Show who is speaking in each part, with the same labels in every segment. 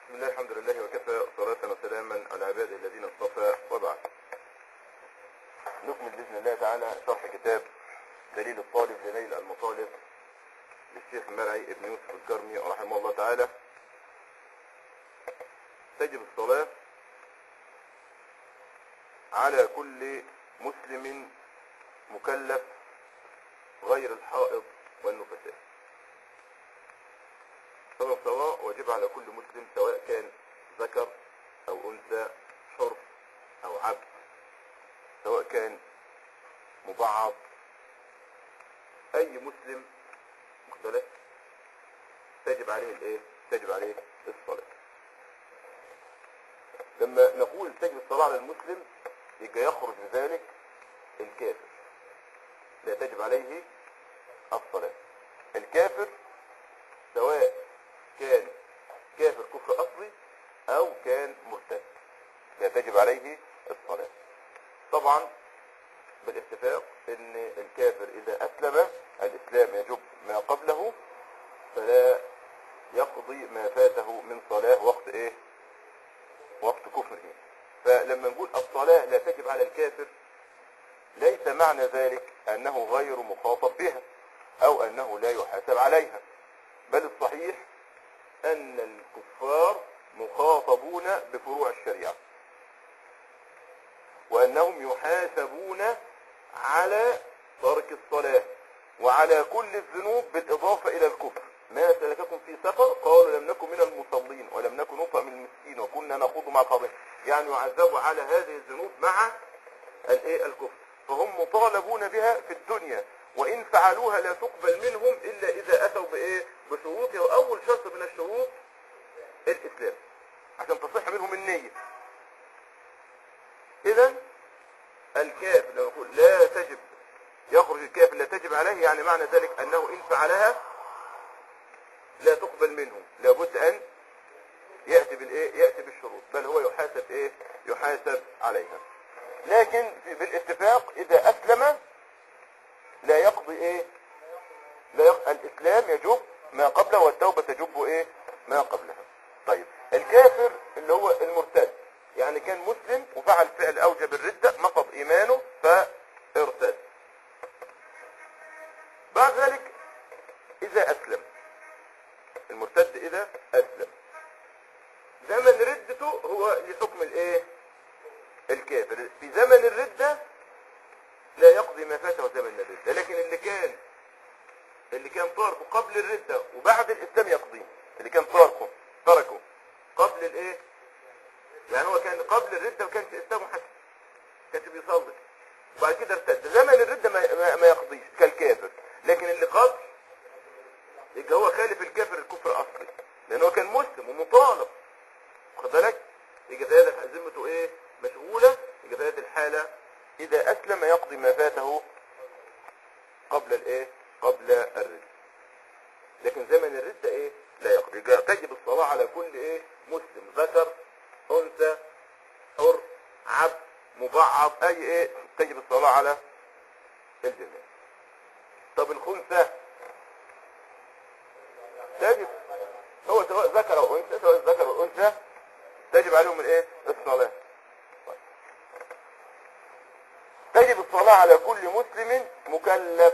Speaker 1: بسم الله الحمد لله وكفى صلاة وسلاما على عباده الذين اصطفى وبعد نكمل بإذن الله تعالى شرح كتاب دليل الطالب لنيل المطالب للشيخ مرعي ابن يوسف الكرمي رحمه الله تعالى تجب الصلاة على كل مسلم مكلف غير الحائض والنفساء طبعا سواء واجب على كل مسلم سواء كان ذكر او انثى حر او عبد سواء كان مبعض اي مسلم مختلف تجب عليه الايه تجب عليه الصلاة لما نقول تجب الصلاة على المسلم يبقى يخرج بذلك الكافر لا تجب عليه الصلاة الكافر سواء كان كافر كفر أصلي أو كان مرتد لا تجب عليه الصلاة طبعا بالاتفاق ان الكافر اذا اسلم الاسلام يجب ما قبله فلا يقضي ما فاته من صلاة وقت ايه وقت كفره فلما نقول الصلاة لا تجب على الكافر ليس معنى ذلك انه غير مخاطب بها او انه لا يحاسب عليها بل الصحيح ان الكفار مخاطبون بفروع الشريعة وانهم يحاسبون على ترك الصلاة وعلى كل الذنوب بالاضافة الى الكفر ما سلككم في سفر قالوا لم نكن من المصلين ولم نكن نطعم المسكين وكنا نخوض مع الخاضعين يعني يعذبوا على هذه الذنوب مع الايه الكفر فهم مطالبون بها في الدنيا وان فعلوها لا تقبل منهم الا اذا اتوا بايه بشروطها واول شرط من الشروط الاسلام عشان تصح منهم النية اذا الكافر لو يقول لا تجب يخرج الكافر لا تجب عليه يعني معنى ذلك انه ان فعلها لا تقبل منه لابد ان يأتي بالايه يأتي بالشروط بل هو يحاسب ايه يحاسب عليها لكن في- بالاتفاق اذا اسلم لا يقضي ايه لا يق... الاسلام يجب ما قبله والتوبة تجب ايه ما قبلها طيب الكافر اللي هو المرتد يعني كان مسلم وفعل فعل اوجب الردة نقض ايمانه فارتد بعد ذلك اذا اسلم المرتد اذا اسلم زمن ردته هو لحكم الايه الكافر في زمن الردة لا يقضي ما فاته زمن الردة لكن اللي كان اللي كان تركه قبل الردة وبعد الاسلام يقضيه اللي كان تركه تركه قبل الايه يعني هو كان قبل الردة ما كانش اسلامه حتى كانش بيصلي وبعد كده ارتد زمن الردة ما, ما, ما يقضيش كالكافر لكن اللي قبل يبقى هو خالف الكافر الكفر اصلي لان هو كان مسلم ومطالب واخد بالك يبقى في هذا ذمته ايه مشغولة يبقى في هذه الحالة اذا اسلم يقضي ما فاته قبل الايه قبل الردة لكن زمن الردة ايه لا يقضي يبقى تجب الصلاة على كل ايه مسلم ذكر انثى حر عبد مبعض اي ايه تجب الصلاة على الجميع طب الخنثى تجب هو سواء ذكر او انثى سواء ذكر او انثى تجب عليهم الايه الصلاة طيب. تجب الصلاة على كل مسلم مكلف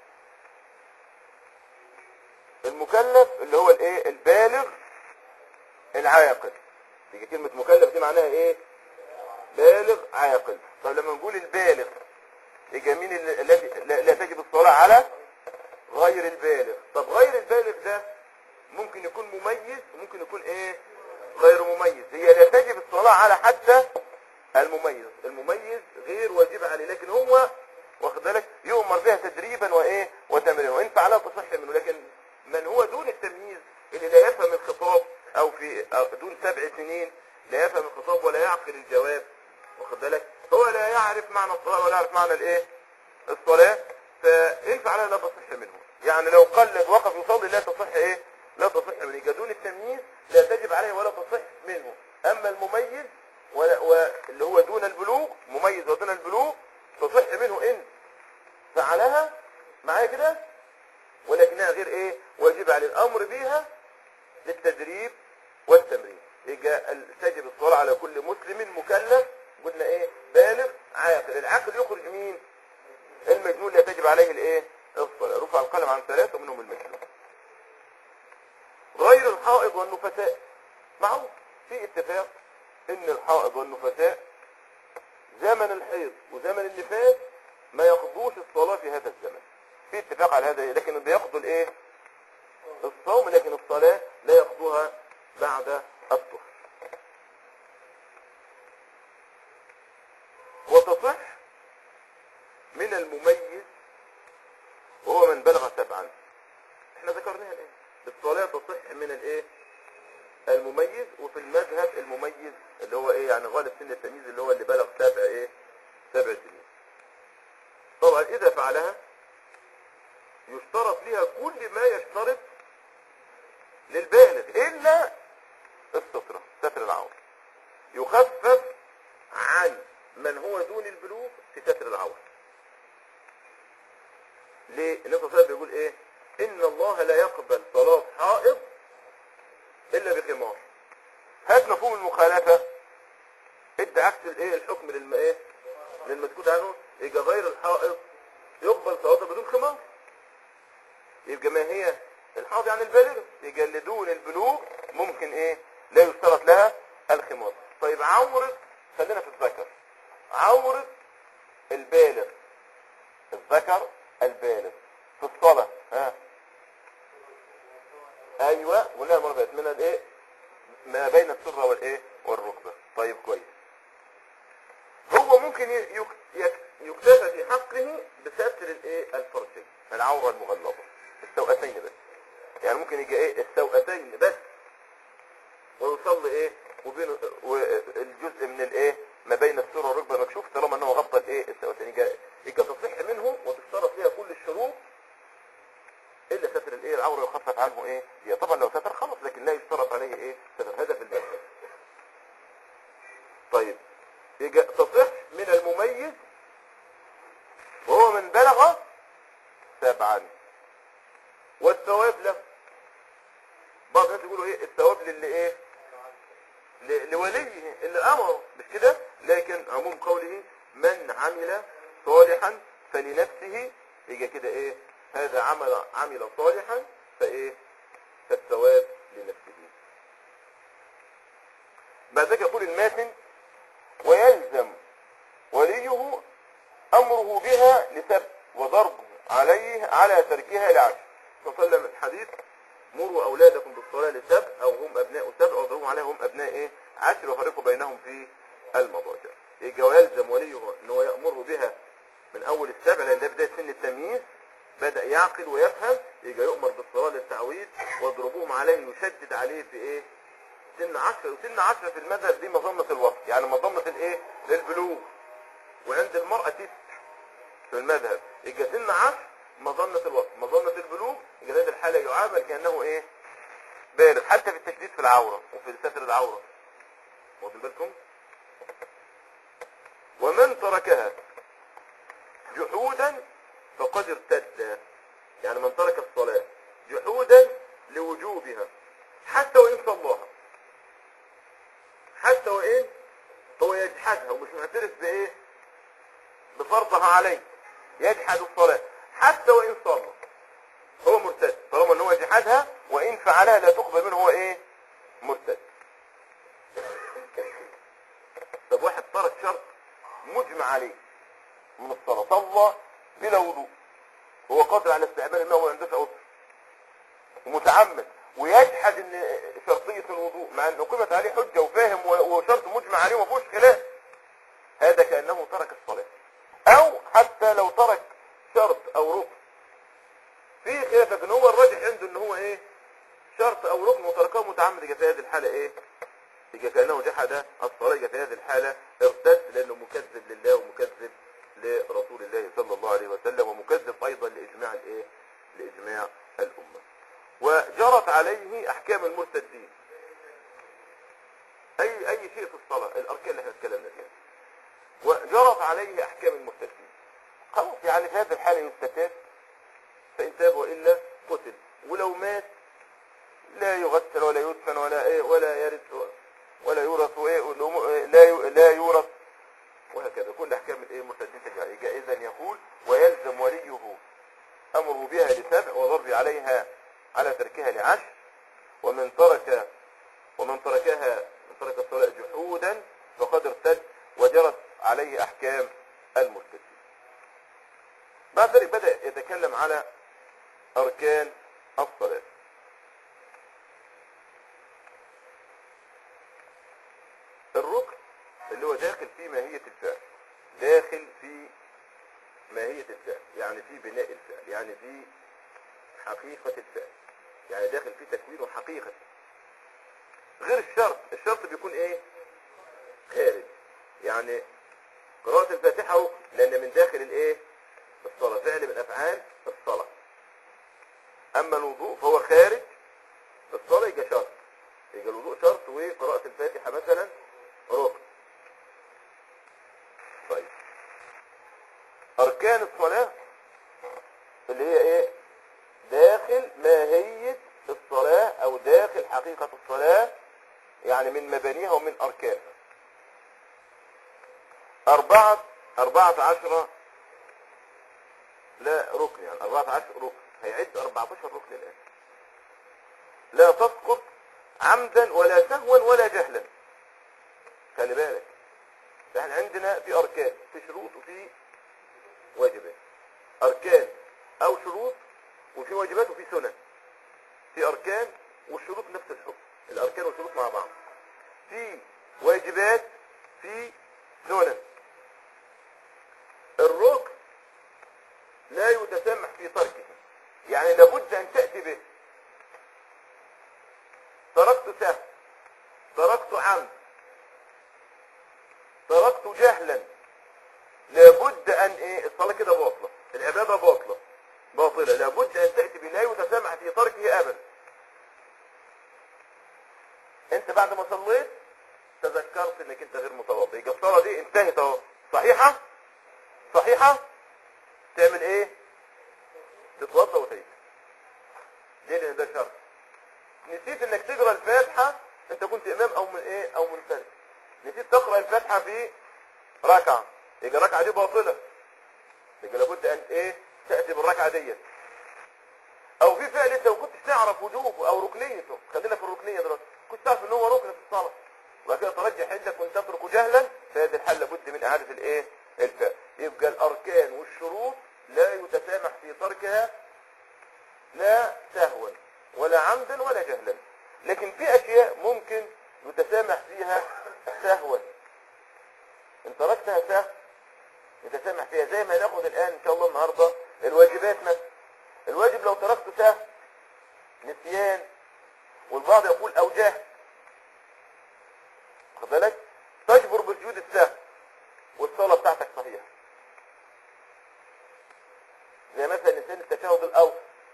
Speaker 1: المكلف اللي هو الايه البالغ العاقل تيجي كلمة مكلف دي معناها ايه بالغ عاقل طب لما نقول البالغ يبقى مين ال- الذي لا لا تجب الصلاة على غير البالغ طب غير البالغ ده ممكن يكون مميز وممكن يكون ايه غير مميز هي لا تجب الصلاة على حتى المميز المميز غير واجب عليه لكن هو واخد بالك يؤمر بها تدريبا وايه وتمرينا وان فعلها تصح منه لكن من هو دون التمييز اللي لا يفهم الخطاب او في أو دون سبع سنين لا يفهم الخطاب ولا يعقل الجواب واخد بالك هو لا يعرف معنى الصلاة ولا يعرف معنى الايه الصلاة فإن فعلها لا تصح منه يعني لو قلد وقف يصلي لا تصح ايه لا تصح منه يبقى دون التمييز لا تجب عليه ولا تصح منه اما المميز ولا- واللي هو دون البلوغ مميز ودون البلوغ تصح منه ان فعلها معايا كده ولكنها غير ايه واجب عليه الامر بها للتدريب والتمرين يجي ال- تجب الصلاة على كل مسلم مكلف قلنا ايه بالغ عاقل العاقل يخرج مين المجنون لا تجب عليه الايه الصلاة رفع القلم عن ثلاثة ومنهم المجنون غير الحائض والنفساء معروف في اتفاق ان الحائض والنفساء زمن الحيض وزمن النفاس ما يقضوش الصلاة في هذا الزمن في اتفاق على هذا لكن بيقضوا الايه الصوم لكن الصلاة لا يقضوها بعد الطهر وتصح من المميز وهو من بلغ سبعا احنا ذكرناها الان الصلاة تصح من الايه المميز وفي المذهب المميز اللي هو ايه يعني غالب سن التمييز اللي هو اللي بلغ سبع ايه سبع سنين طبعا اذا فعلها يشترط لها كل ما يشترط للبالغ الا السترة ستر العورة يخفف عن من هو دون البلوغ في ستر العورة ليه النبي صلى الله عليه وسلم بيقول ايه ان الله لا يقبل صلاة حائض الا بخمار هات مفهوم المخالفة ادى عكس الايه الحكم للم ايه للمسكوت عنه يبقى غير الحائض يقبل صلاته بدون خمار يبقى ما هي الحائض يعني البالغ يبقى اللي دون البلوغ ممكن ايه لا يشترط لها الخمار طيب عورة خلينا في الذكر عورة البالغ الذكر البالغ في الصلاة ها ايوه قلنا المره اللي فاتت من الايه ما بين السره والايه والركبه طيب كويس هو ممكن ي- يك- يك- يكتفى في حقه بستر الايه الفرجين العوره المغلظه السوأتين بس يعني ممكن يجي ايه السوأتين بس ويصلي ايه وبين والجزء من الايه ما بين السره والركبه مكشوف طالما انه غطى الايه السوأتين يجي يجي تصح منه وتشترط فيها كل الشروط الا ستر الايه العوره يخفف عنه ايه هي طبعا لو ستر خلص لكن لا يشترط عليه ايه ستر هذا في المذهب طيب يجي تصح من المميز وهو من بلغ سبعا والثواب له بعض الناس يقولوا ايه الثواب للي ايه ل- لوليه اللي امره مش كده لكن عموم قوله من عمل صالحا فلنفسه يجي كده ايه هذا عمل عمل صالحا فايه فالثواب لنفسه بعد ذلك يقول الماتن ويلزم وليه امره بها لسب وضربه عليه على تركها لعشر صلى الله عليه وسلم الحديث مروا اولادكم بالصلاه لسب او هم ابناء سبع واضربهم عليها هم ابناء ايه عشر وفرقوا بينهم في المضاجع يجي ويلزم وليه ان هو يامره بها من اول السبع لان ده بدايه سن التمييز بدا يعقل ويفهم يجي يؤمر بالصلاه للتعويض واضربوهم عليه يشدد عليه في ايه سن عشر وسن عشر في المذهب دي مظنة الوقت يعني مظنة الايه البلوغ وعند المرأة تسع في المذهب يبقى سن عشر مظنة الوقت مظنة البلوغ يبقى هذه الحالة يعامل كأنه ايه بالغ حتى في التشديد في العورة وفي ستر العورة واخدين بالكم ومن تركها جحودا فقد ارتد يعني من ترك الصلاة جحودا لوجوبها حتى وإن صلاها حتى وإن هو يجحدها ومش معترف بإيه بفرضها عليه يجحد الصلاة حتى وإن صلى هو مرتد طالما ان هو جحدها وإن فعلها لا تقبل منه هو إيه مرتد طب واحد ترك شرط مجمع عليه من الصلاة صلى بلا وضوء هو قادر على استعمال الماء وما عندوش عذر ومتعمد ويجحد ان شرطية الوضوء مع انه قيمت عليه حجة وفاهم و- وشرط مجمع عليه وما فيهوش خلاف هذا كأنه ترك الصلاة او حتى لو ترك شرط او ركن في خلاف لكن هو الراجح عنده ان هو ايه شرط او ركن وتركه متعمد يبقى في هذه الحالة ايه يبقى كأنه جحد الصلاة يبقى في هذه الحالة ارتد لانه مكذب لله ومكذب لرسول الله صلى الله عليه وسلم ومكذب ايضا لاجماع الايه لاجماع الامه وجرت عليه احكام المرتدين اي اي شيء في الصلاه الاركان اللي احنا اتكلمنا فيها وجرت عليه احكام المرتدين خلاص يعني في هذه الحاله يستتاب فان تاب والا قتل ولو مات لا يغسل ولا يدفن ولا ايه ولا يرث على تركها لعشر ومن ترك ومن تركها من ترك الصلاة جحودا فقد ارتد وجرت عليه أحكام المرتد بعد ذلك بدأ يتكلم على أركان الصلاة الركن اللي هو داخل في ماهية الفعل داخل في ماهية الفعل يعني في بناء الفعل يعني في حقيقة الفعل يعني داخل في تكوين حقيقة غير الشرط الشرط بيكون ايه خارج يعني قراءة الفاتحة ركن لان من داخل الايه الصلاة فعل من افعال الصلاة اما الوضوء فهو خارج الصلاة يبقى شرط يبقى الوضوء شرط وقراءة الفاتحة مثلا ركن طيب اركان الصلاة اللي هي ايه داخل ماهية الصلاة او داخل حقيقة الصلاة يعني من مبانيها ومن اركانها اربعة اربعة عشر لا ركن يعني اربعة عشر ركن هيعد اربعة عشر ركن الان لا تسقط عمدا ولا سهوا ولا جهلا خلي بالك احنا عندنا في اركان في شروط وفي واجبات اركان او شروط وفي واجبات وفي سنن في اركان والشروط نفس الحكم الاركان والشروط مع بعض في واجبات في سنن الركن لا يتسامح في تركه يعني لابد ان تأتي به تركت سهو تركت عمد تركت جهلا لابد ان ايه الصلاة كده باطلة العبادة باطلة باطلة لابد ان تأتي به لا يتسامح في تركه ابدا انت بعد ما صليت تذكرت انك انت غير متوضئ يبقى الصلاة دي انتهت اهو صحيحة صحيحة تعمل ايه تتوضى وتيجي ليه لان ده شرط نسيت انك تقرا الفاتحة انت كنت امام او من ايه او منفرد نسيت تقرا الفاتحة في ركعة يبقى الركعة دي باطلة يبقى لابد ان ايه تأتي بالركعة ديت او في فعل انت ما كنتش تعرف وجوبه او ركنيته خلينا في الركنية دلوقتي كنت تعرف ان هو ركن في الصلاة وبعد كده ترجح عندك وان تترك جهلا في هذه الحالة لابد من اعادة الايه الفعل يبقى الاركان والشروط لا يتسامح في تركها لا سهوا ولا عمدا ولا جهلا لكن في اشياء ممكن يتسامح فيها سهوا ان تركتها سهو يتسامح فيها زي ما ناخد الان ان شاء الله النهارده الواجبات مثلا الواجب لو تركته سهو نسيان والبعض يقول او جهل خد بالك تجبر بسجود السهو والصلاه بتاعتك صحيحه زي مثلا نسيان التشهد الاول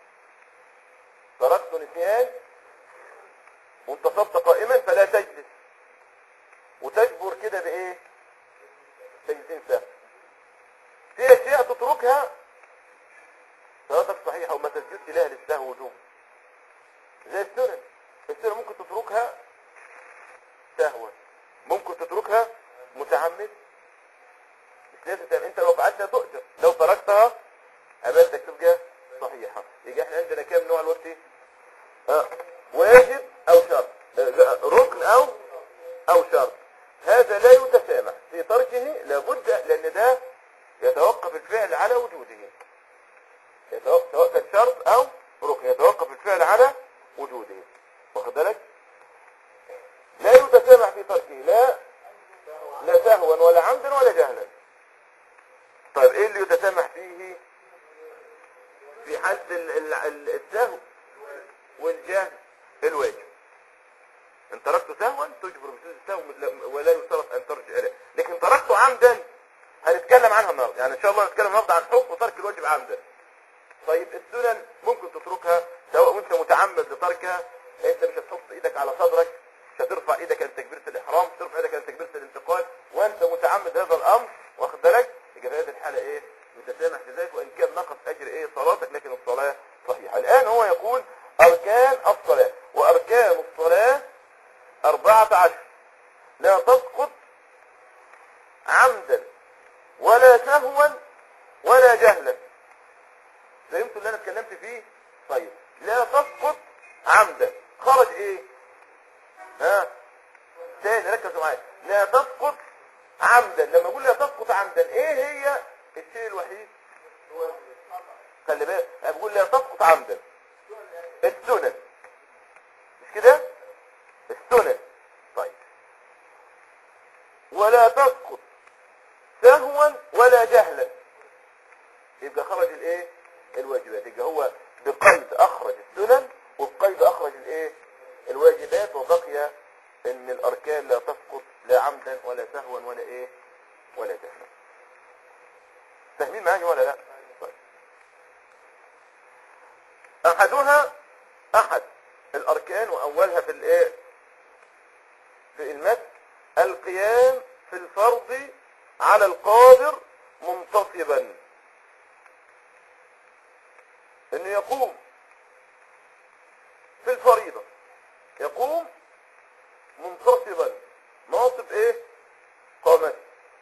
Speaker 1: تركت نسيان وانتصبت قائما فلا تجلس وتجبر كده بايه سجدتين سهو في اشياء تتركها صلاتك صحيحة وما تسجدش لها للسهو وجوب زي السنن السنن ممكن تتركها سهوا ممكن تتركها متعمد مش لازم تعمل انت لو فعلتها تؤجر لو تركتها عبادتك تبقى صحيحة يبقى احنا عندنا كام نوع الوقت اه واجب او شرط اه ركن او او شرط هذا لا يتسامح في تركه لابد لان ده يتوقف الفعل على وجوده يتوقف سواء كان شرط او ركن يتوقف الفعل على وجوده واخد بالك لا يتسامح في تركه لا لا سهوا ولا عمدا ولا جهلا طيب ايه اللي يتسامح فيه في حالة ال- ال- ال- السهو والجهل الواجب ان تركت سهوا تجبر بسجود السهو ولا يشترط ان ترجع اليه لكن تركته عمدا هنتكلم عنها النهارده يعني ان شاء الله نتكلم النهارده عن حكم ترك الواجب عمدا طيب السنن ممكن تتركها سواء وانت متعمد لتركها انت مش هتحط ايدك على صدرك مش هترفع ايدك عند تكبيره الاحرام مش هترفع ايدك عند تكبيره الانتقال وانت متعمد هذا الامر واخد بالك يبقى في هذه الحاله ايه متسامح في ذلك وان كان نقص اجر ايه صلاتك لكن الصلاه صحيحه الان هو يقول اركان الصلاه واركان الصلاه أربعة عشر لا تسقط عمدا ولا سهوا ولا جهلا فهمتوا اللي انا اتكلمت فيه طيب لا تسقط عمدا خرج ايه ها تاني ركزوا معايا لا تسقط عمدا لما اقول لا تسقط عمدا ايه هي الشيء الوحيد خلي بالك انا بقول لا تسقط عمدا السنن مش كده السنن طيب ولا تسقط سهوا ولا جهلا يبقى خرج الايه الواجبات يبقى هو بقيد اخرج السنن وبقيد اخرج الايه الواجبات وبقي ان الاركان لا تسقط لا عمدا ولا سهوا ولا ايه ولا جهلا فاهمين معايا ولا لا طيب. احدها احد الاركان واولها في الايه في المد القيام في الفرض على القادر منتصبا انه يقوم في الفريضة يقوم منتصبا ناصب ايه قامت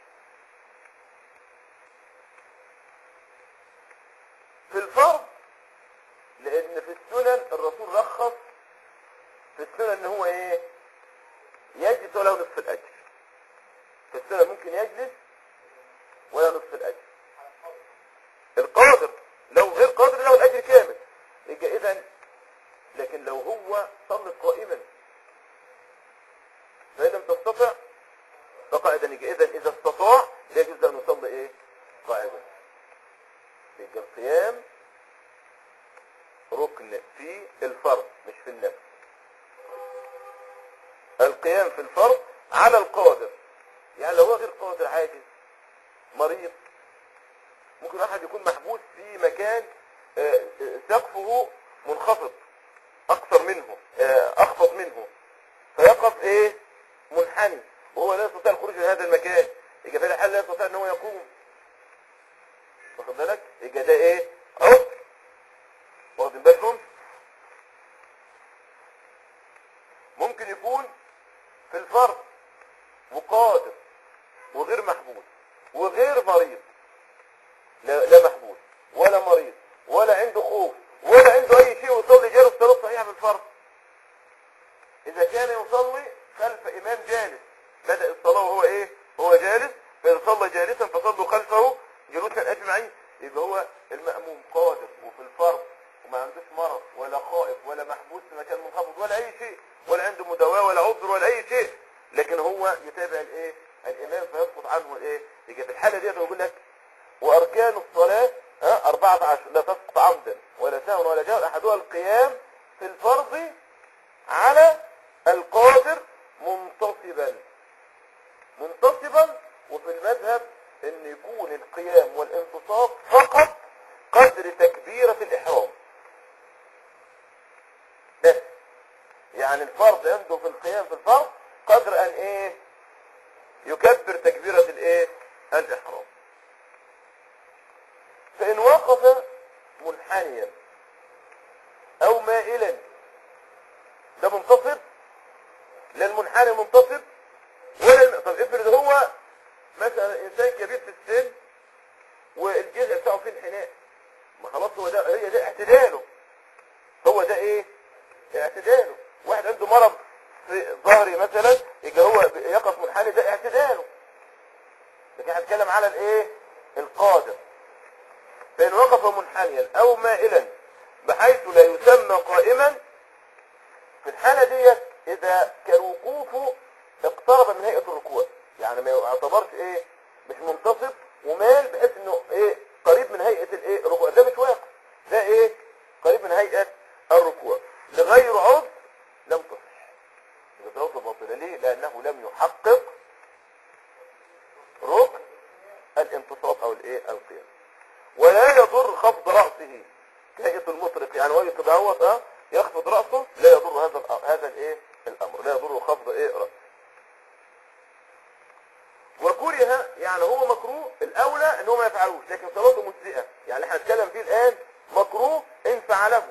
Speaker 1: في الفرض لان في السنن الرسول رخص في السنن ان هو ايه يجلس وله نصف الاجر في السنن ممكن يجلس ولا نصف الاجر القادر لو غير قادر له الاجر كامل يبقى اذا لكن لو هو صلى قائما فإن لم تستطع فقاعدا يبقى اذا اذا استطاع يجوز ان يصلي ايه قاعدا يبقى القيام ركن في الفرض مش في النفس القيام في الفرض على القادر يعني لو هو غير قادر عاجز مريض ممكن واحد يكون محبوس في مكان آه، آه، سقفه منخفض اقصر منه آه، اخفض منه فيقف ايه منحني وهو لا يستطيع الخروج من هذا المكان يبقى في الحال لا يستطيع ان هو يقوم واخد بالك يبقى ده ايه عذر واخدين بالكم ممكن يكون في الفرض وقادر وغير محبوس وغير مريض لا, لا محبوس ولا مريض ولا عنده خوف ولا عنده اي شيء ويصلي جاله الصلاه صحيحه في الفرض اذا كان يصلي خلف امام جالس بدا الصلاه وهو ايه هو جالس فاذا صلى جالسا فصلوا خلفه جلوسا اجمعين يبقى هو الماموم قادر وفي الفرض وما عندوش مرض ولا خائف ولا محبوس في مكان منخفض ولا اي شيء ولا عنده مداواه ولا عذر ولا اي شيء لكن هو يتابع الايه الامام فيسقط عنه الايه يجي في الحاله ديت يقول لك واركان الصلاه ها 14 لا تسقط عمدا ولا سهوا ولا جهل احدها القيام في الفرض على القادر منتصبا منتصبا وفي المذهب ان يكون القيام والانتصاب فقط قدر تكبيرة الاحرام بس يعني الفرض عنده في القيام في الفرض قدر ان ايه يكبر تكبيرة الايه الاحرام فان وقف منحنيا او مائلا ده منتصب لا المنحني منتصب ولا الم... طب افرض هو مثلا انسان كبير في السن والجذع بتاعه فيه انحناء ما خلاص هو ده هي ده اعتداله هو ده ايه اعتداله واحد عنده مرض في ظهري مثلا يبقى هو يقف منحني ده اعتداله لكن احنا بنتكلم على الايه القادر فان وقف منحنيا او مائلا بحيث لا يسمى قائما في الحالة ديت اذا كان وقوفه اقترب من هيئة الركوع يعني ما يعتبرش ايه مش منتصب ومال بحيث انه ايه قريب من هيئة الايه الركوع ده مش واقف ده ايه قريب من هيئة الركوع لغير عذر لم تصح يبقى صلاته باطلة ليه لانه لم يحقق ركن الانتصاب او الايه القيام ولا يضر خفض رأسه كهيئة المطرق يعني وجه كده اهوت اه يخفض رأسه لا يضر هذا الأمر هذا الايه الامر لا يضر خفض ايه رأسه وكره يعني هو مكروه الاولى ان هو ما يفعلوش لكن صلاته مجزئه يعني احنا هنتكلم فيه الان مكروه ان فعله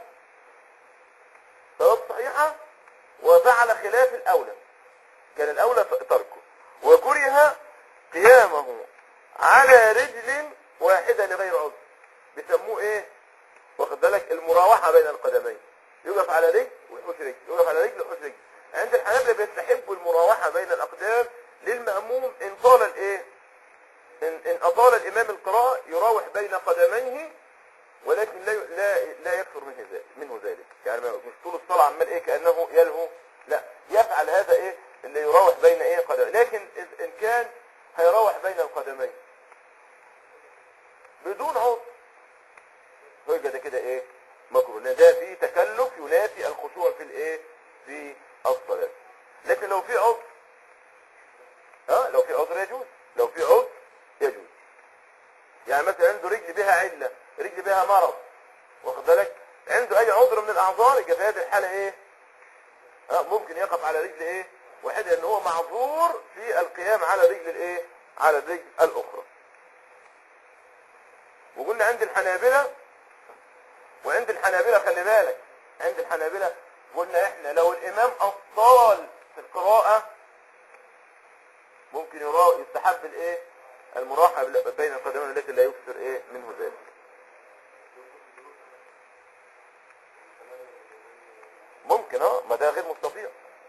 Speaker 1: صلاته صحيحه وفعل خلاف الاولى كان الاولى تركه وكره قيامه على رجل واحده لغير عذر بيسموه ايه واخد بالك المراوحه بين القدمين يقف على رجل ويحوش رجل يقف على رجل ويحوش رجل عند الحنابلة بيستحبوا المراوحة بين الأقدام للمأموم إن طال الإيه إن, إن أطال الإمام القراءة يراوح بين قدميه ولكن لا لا لا يكثر منه ذلك منه ذلك يعني ما- مش طول الصلاة عمال إيه كأنه يلهو لا يفعل هذا إيه اللي يراوح بين إيه قدميه لكن إذ- إن كان هيراوح بين القدمين بدون عذر يبقى ده كده ايه مكروه لان ده فيه تكلف ينافي الخشوع في الايه في الصلاه لكن لو في عذر اه لو في عذر يجوز لو في عذر يجوز يعني مثلا عنده رجل بها عله رجل بها مرض واخد بالك عنده اي عذر من الاعذار يبقى في هذه الحاله ايه اه ممكن يقف على رجل ايه واحده ان هو معذور في القيام على رجل الايه على الرجل الاخرى وقلنا عند الحنابلة وعند الحنابلة خلي بالك عند الحنابلة قلنا احنا لو الامام اطال في القراءة ممكن يرا يستحب الايه المراحة بين القدمين التي لا يكثر ايه منه ذلك ممكن اه ما ده غير مستطيع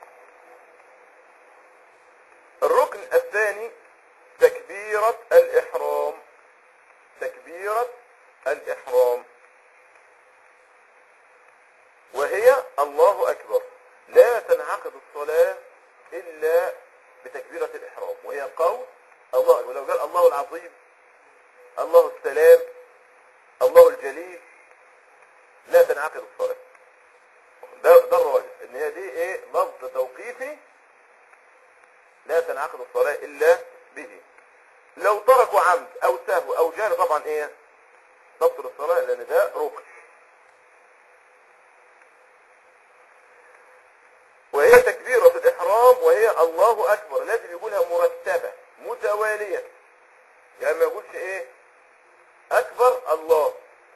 Speaker 1: الركن الثاني تكبيرة الإحرام تكبيرة الإحرام وهي الله أكبر لا تنعقد الصلاة إلا بتكبيرة الإحرام وهي قول الله أكبر لو قال الله العظيم الله السلام الله الجليل لا تنعقد الصلاة ده ده الراجح ان هي دي ايه لفظ توقيفي لا تنعقد الصلاة الا به لو تركوا عمد او سهو او جهل طبعا ايه تبطل الصلاة لان ده ركن وهي تكبيرة الإحرام وهي الله أكبر لازم يقولها مرتبة متوالية يعني ما يقولش إيه أكبر الله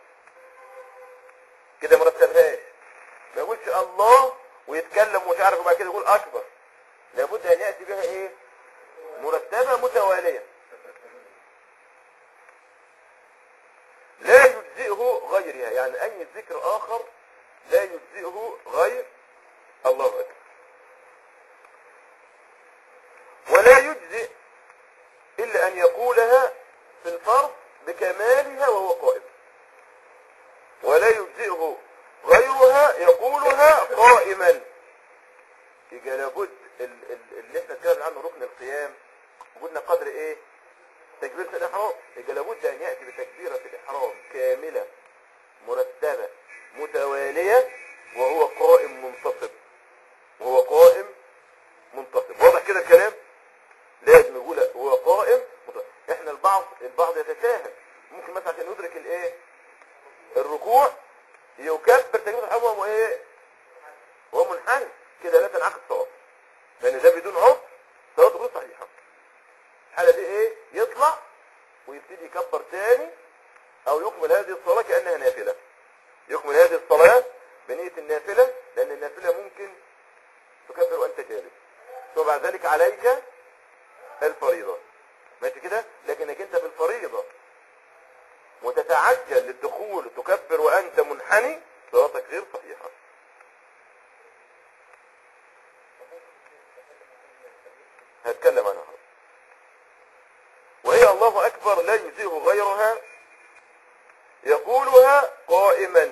Speaker 1: كده مرتبهاش ما يقولش الله ويتكلم ومش عارف وبعد كده يقول أكبر لابد أن يأتي بها إيه مرتبة متوالية لا يجزئه غيرها يعني أي ذكر آخر لا يجزئه غير الله أكبر ولا يجزئ إلا أن يقولها في الفرض بكمالها وهو قائم ولا يجزئه غيرها يقولها قائما يبقى لابد ال- ال- اللي احنا اتكلمنا عنه ركن القيام قلنا قدر ايه تكبيرة الإحرام يبقى لابد أن يأتي بتكبيرة الإحرام كاملة مرتبة متوالية وهو قائم منتصب وهو قائم منتصب واضح كده الكلام لازم يقول هو قائم منتصب. احنا البعض البعض يتساهل ممكن مثلا عشان يدرك الايه الركوع يكبر تكبيرة الإحرام وهو ايه وهو منحني كده لا تنعقد صلاته لان ده بدون عذر صلاته غير صحيحه الحاله دي ايه يطلع ويبتدي يكبر تاني او يكمل هذه الصلاه كانها نافله يكمل هذه الصلاه بنيه النافله لان النافله ممكن تكبر وانت جالس ثم بعد ذلك عليك الفريضه ماشي كده لكنك انت في الفريضه وتتعجل للدخول تكبر وانت منحني صلاتك غير صحيحه هتكلم عنها وهي الله أكبر لا يجزئه غيرها يقولها قائما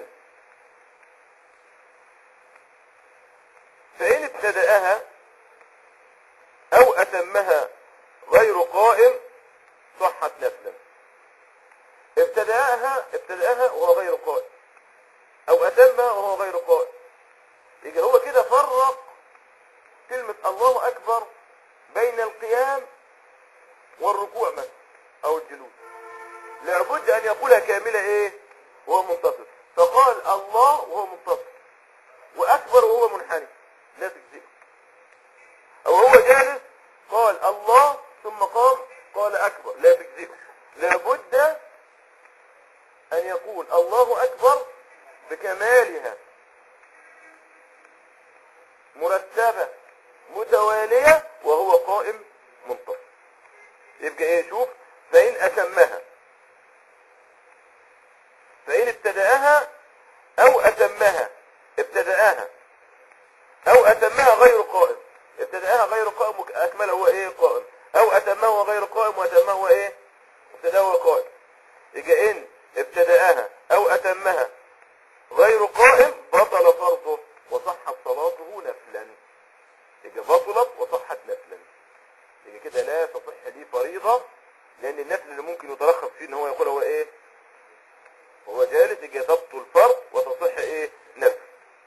Speaker 1: فإن ابتدأها أو أتمها غير قائم صحت نفلا ابتدأها ابتدأها وهو غير قائم أو أتمها وهو غير قائم يبقى هو كده فرق كلمة الله أكبر بين القيام والركوع مثلا او الجلوس لابد ان يقولها كاملة ايه وهو منتصف فقال الله وهو منتصف واكبر وهو منحني لا تجزئه او هو جالس قال الله ثم قام قال اكبر لا تجزئه لابد ان يقول الله اكبر بكمالها مرتبة متوالية وهو قائم منتصف يبقى ايه شوف فإن أتمها فإن ابتدأها أو أتمها ابتدأ ابتدأها او اتمها غير قائم ابتدأها غير قائم واكملها هو ايه قائم او اتمها هو غير قائم واتمها هو ايه ابتدأها هو قائم يبقى ان ابتدأها او اتمها غير قائم بطل فرضه وصحت صلاته نفلا يبقى بطلت وصحت نفلا يبقى كده لا تصح لي فريضة لان النفل اللي ممكن يترخص فيه ان هو يقول هو ايه هو جالس يجي تبطل فرض وتصح ايه نفل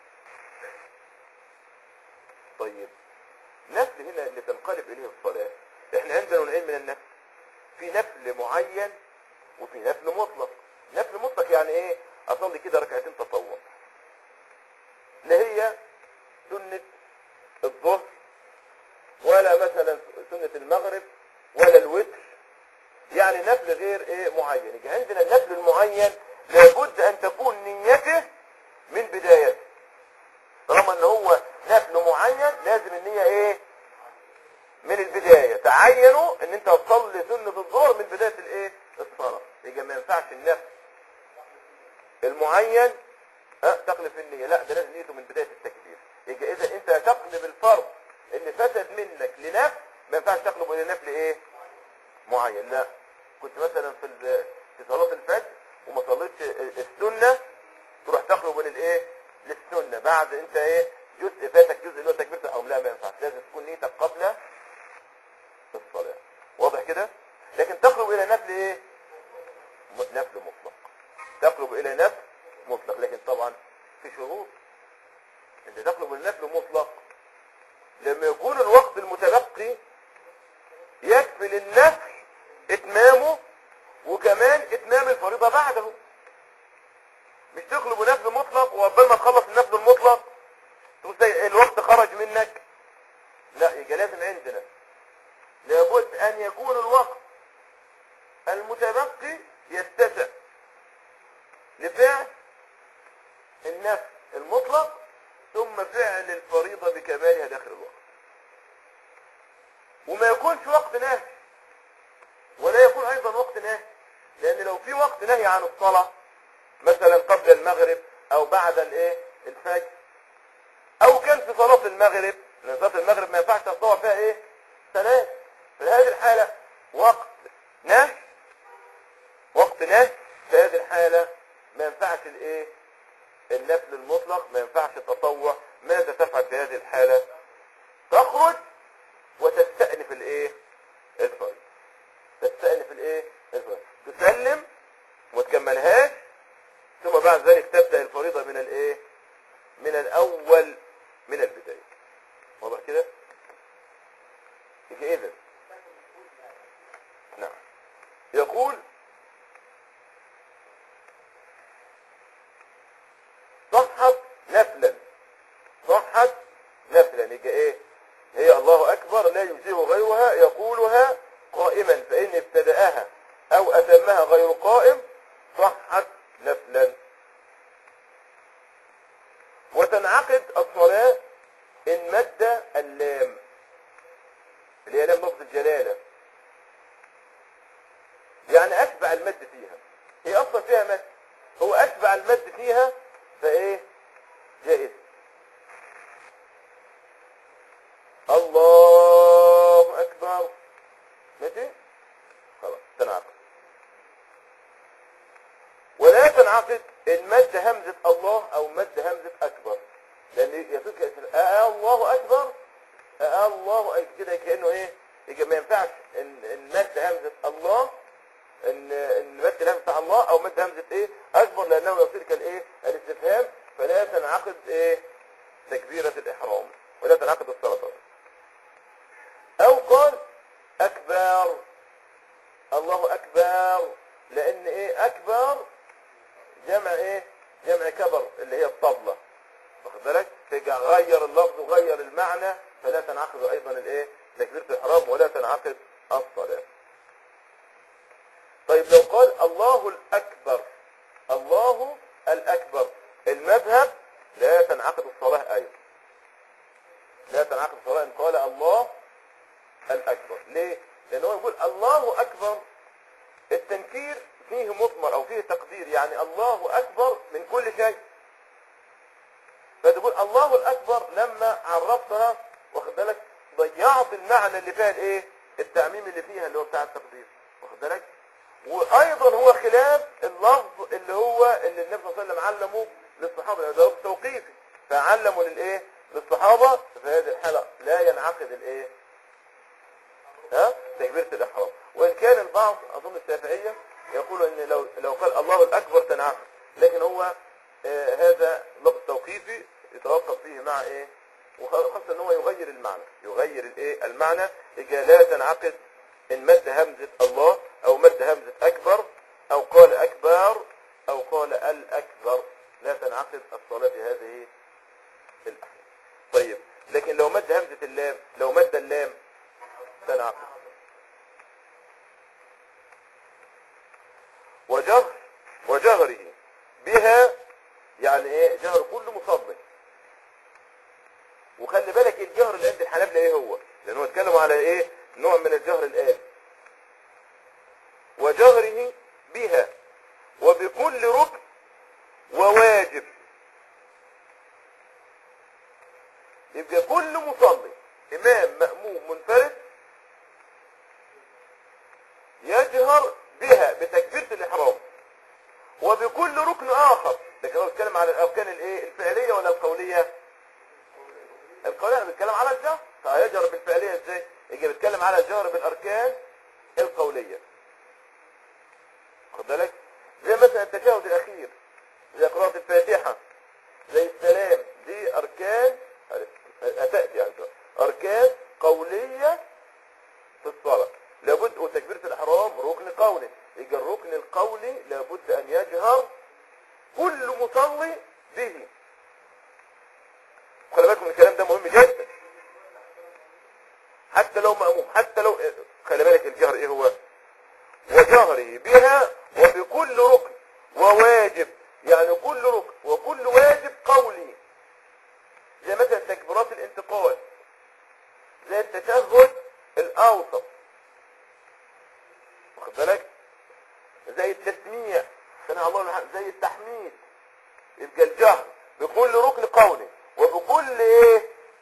Speaker 1: طيب نفل هنا اللي تنقلب اليه الصلاة احنا عندنا نوعين من النفل في نفل معين وفي نفل مطلق نفل مطلق يعني ايه اصلي كده ركعتين تطوع لا هي سنة الظهر ولا مثلا سنة المغرب ولا الوتر يعني نفل غير ايه معين يجي عندنا النفل المعين لابد ان تكون نيته من بدايته طالما ان هو نفل معين لازم النية ايه من البداية تعينوا ان انت تصلي سنة الظهر من بداية الايه الصلاة يجي ما ينفعش النفل المعين أه تقلب النية لا ده لازم نيته من بداية التكبير يجي اذا انت تقلب الفرض اللي فسد منك لنفل ما ينفعش تقلبه الى نفل ايه معين لا كنت مثلا في ال- في صلاة الفجر وما صليتش السنة تروح تقلب للايه للسنة بعد انت ايه جزء فاتك جزء اللي هو تكبيرة الحرم لا ما ينفعش لازم تكون نيتك قبل الصلاة واضح كده لكن تقلب الى نفل ايه م- نفل مطلق تقلب الى نفل مطلق لكن طبعا في شروط انت تقلب الى نفل مطلق لما يكون الوقت المتبقي يكفي للنفل اتمامه وكمان اتمام الفريضة بعده مش تقلب نفل مطلق وقبل ما تخلص النفل المطلق تقول زي الوقت خرج منك لا يبقى لازم عندنا لابد ان يكون الوقت المتبقي يتسع لفعل النفل المطلق ثم فعل الفريضة بكمالها داخل الوقت وما يكونش وقت نهي ولا يكون ايضا وقت نهي لان لو في وقت نهي عن الصلاة مثلا قبل المغرب او بعد الايه الفجر او كان في صلاة المغرب لان صلاة المغرب ما ينفعش تطوع فيها ايه ثلاث في هذه الحالة وقت نهي وقت نهي في هذه الحالة ما ينفعش الايه النفل المطلق ما ينفعش التطوع ماذا تفعل في هذه الحالة تخرج وتستأنف الايه الفريضة تستأنف الايه الفريضة تسلم وتكملهاش ثم بعد ذلك تبدأ الفريضة من الايه من الاول من البداية واضح كده يجي اذا نعم يقول صحت نفلا صحت نفلا يجي ايه هي الله اكبر لا يجزيه غيرها يقولها قائما فان ابتدأها او اتمها غير قائم صحت نفلا وتنعقد الصلاة ان مد اللام اللي هي لام لفظ الجلالة يعني اتبع المد فيها هي اصلا فيها مد هو اتبع المد فيها فايه جائز الله اكبر ماشي خلاص تنعقد ولا تنعقد ان مد همزة الله او مد همزة اكبر لان يصير آه الله اكبر آه الله أكبر كده كأنه ايه يجي ما ينفعش ان ان مد همزة الله ان ان مد همزة الله او مد همزة ايه اكبر لانه يصير كالايه الاستفهام فلا تنعقد ايه تكبيرة الاحرام ولا تنعقد الصلاة او قال اكبر الله اكبر لان ايه اكبر جمع ايه جمع كبر اللي هي الطبلة واخد بالك تيجي غير اللفظ وغير المعنى فلا تنعقد ايضا الايه تكبيرة الاحرام ولا تنعقد الصلاة طيب لو قال الله الاكبر الله الاكبر المذهب لا تنعقد الصلاة ايضا لا تنعقد الصلاة ان قال الله الاكبر ليه لان هو يقول الله اكبر التنكير فيه مضمر او فيه تقدير يعني الله اكبر من كل شيء فده فتقول الله الاكبر لما عرفتها واخد بالك ضيعت المعنى اللي فيها الايه التعميم اللي فيها اللي هو بتاع التقدير واخد بالك وايضا هو خلاف اللفظ اللي هو اللي النبي صلى الله عليه وسلم علمه للصحابه لأنه ده توقيفي فعلموا للايه للصحابه في هذه الحاله لا ينعقد الايه ها تكبيره الاحرام وان كان البعض اظن الشافعيه يقول ان لو لو قال الله الاكبر تنعقد لكن هو آه هذا لفظ توقيفي يتوقف فيه مع ايه وخاصه ان هو يغير المعنى يغير الايه المعنى يجي لا تنعقد ان مد همزه الله او مد همزه اكبر او قال اكبر او قال الاكبر لا تنعقد الصلاه في هذه الاحيان طيب لكن لو مد همزه اللام لو مد اللام تنعقد وجهر وجهره بها يعني ايه جهر كل مصلي وخلي بالك الجهر اللي عند الحنابلة ايه هو لانه اتكلموا على ايه نوع من الجهر الآن وجهره بها وبكل ركن وواجب يبقى كل مصلي امام مأموم منفرد يجهر بها بتكبيرة الاحرام وبكل ركن اخر ده كده بيتكلم على الاركان الايه الفعليه ولا القوليه القوليه بيتكلم على الجهر فهيجهر بالفعليه ازاي يجي بيتكلم على الجهر بالاركان القوليه خد بالك زي مثلا التشهد الاخير زي قراءه الفاتحه زي السلام دي اركان اتاتي يعني اركان قوليه في الصلاه لابد وتكبيره الاحرام ركن قولي يجي الركن القولي لابد ان يجهر كل مصلي به خلي بالكم الكلام ده مهم جدا حتى لو مأموم حتى لو خلي بالك الجهر ايه هو وجهره بها وبكل ركن وواجب يعني كل ركن وكل واجب قولي زي مثلا تكبيرات الانتقال زي التشهد الاوسط واخد بالك زي التسميع سمع الله لمن زي التحميد يبقى الجهر بكل ركن قولي وبكل ايه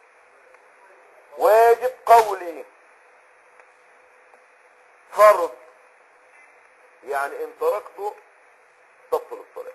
Speaker 1: واجب قولي فرض يعني ان تركته تبطل الصلاة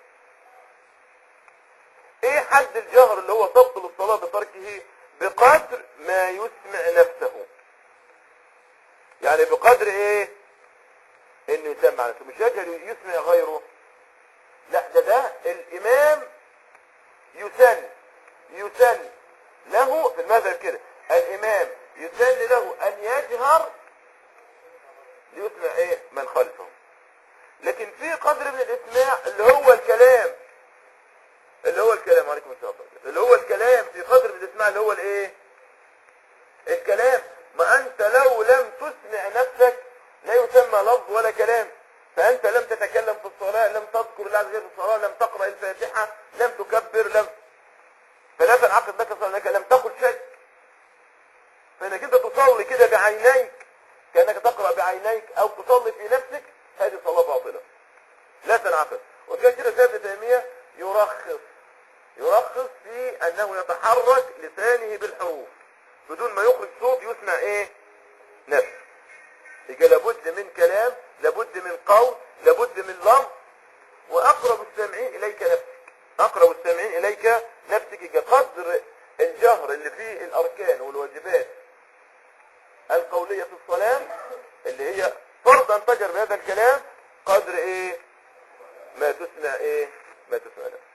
Speaker 1: ايه حد الجهر اللي هو تبطل الصلاة بتركه بقدر ما يسمع نفسه يعني بقدر ايه انه يسمع نفسه مش يجهر يسمع غيره لا ده ده الامام يسن يسن له في المذهب كده الامام يسن له ان يجهر ليسمع ايه من خلفه لكن في قدر من الاسماع اللي هو الكلام اللي هو الكلام عليكم السلام اللي هو الكلام في قدر من الاسماع اللي هو الايه الكلام ما انت لو لم تسمع نفسك لا يسمى لفظ ولا كلام فانت لم تتكلم في الصلاة لم تذكر الله عز وجل في الصلاة لم تقرأ الفاتحة لم تكبر لم فلا تنعقد لك صلاة لك لم تقل شيء فانك انت تصلي كده بعينيك كانك تقرأ بعينيك او تصلي في نفسك هذه صلاة باطلة لا تنعقد وكان كده سيد تيمية يرخص يرخص في انه يتحرك لسانه بالحروف بدون ما يخرج صوت يسمع ايه نفس يبقى لابد من كلام لابد من قول لابد من لفظ واقرب السامعين اليك نفسك اقرب السامعين اليك نفسك يبقى قدر الجهر اللي فيه الاركان والواجبات القولية في الصلاة اللي هي فرض ان تجر بهذا الكلام قدر ايه ما تسمع ايه ما تسمع نفسك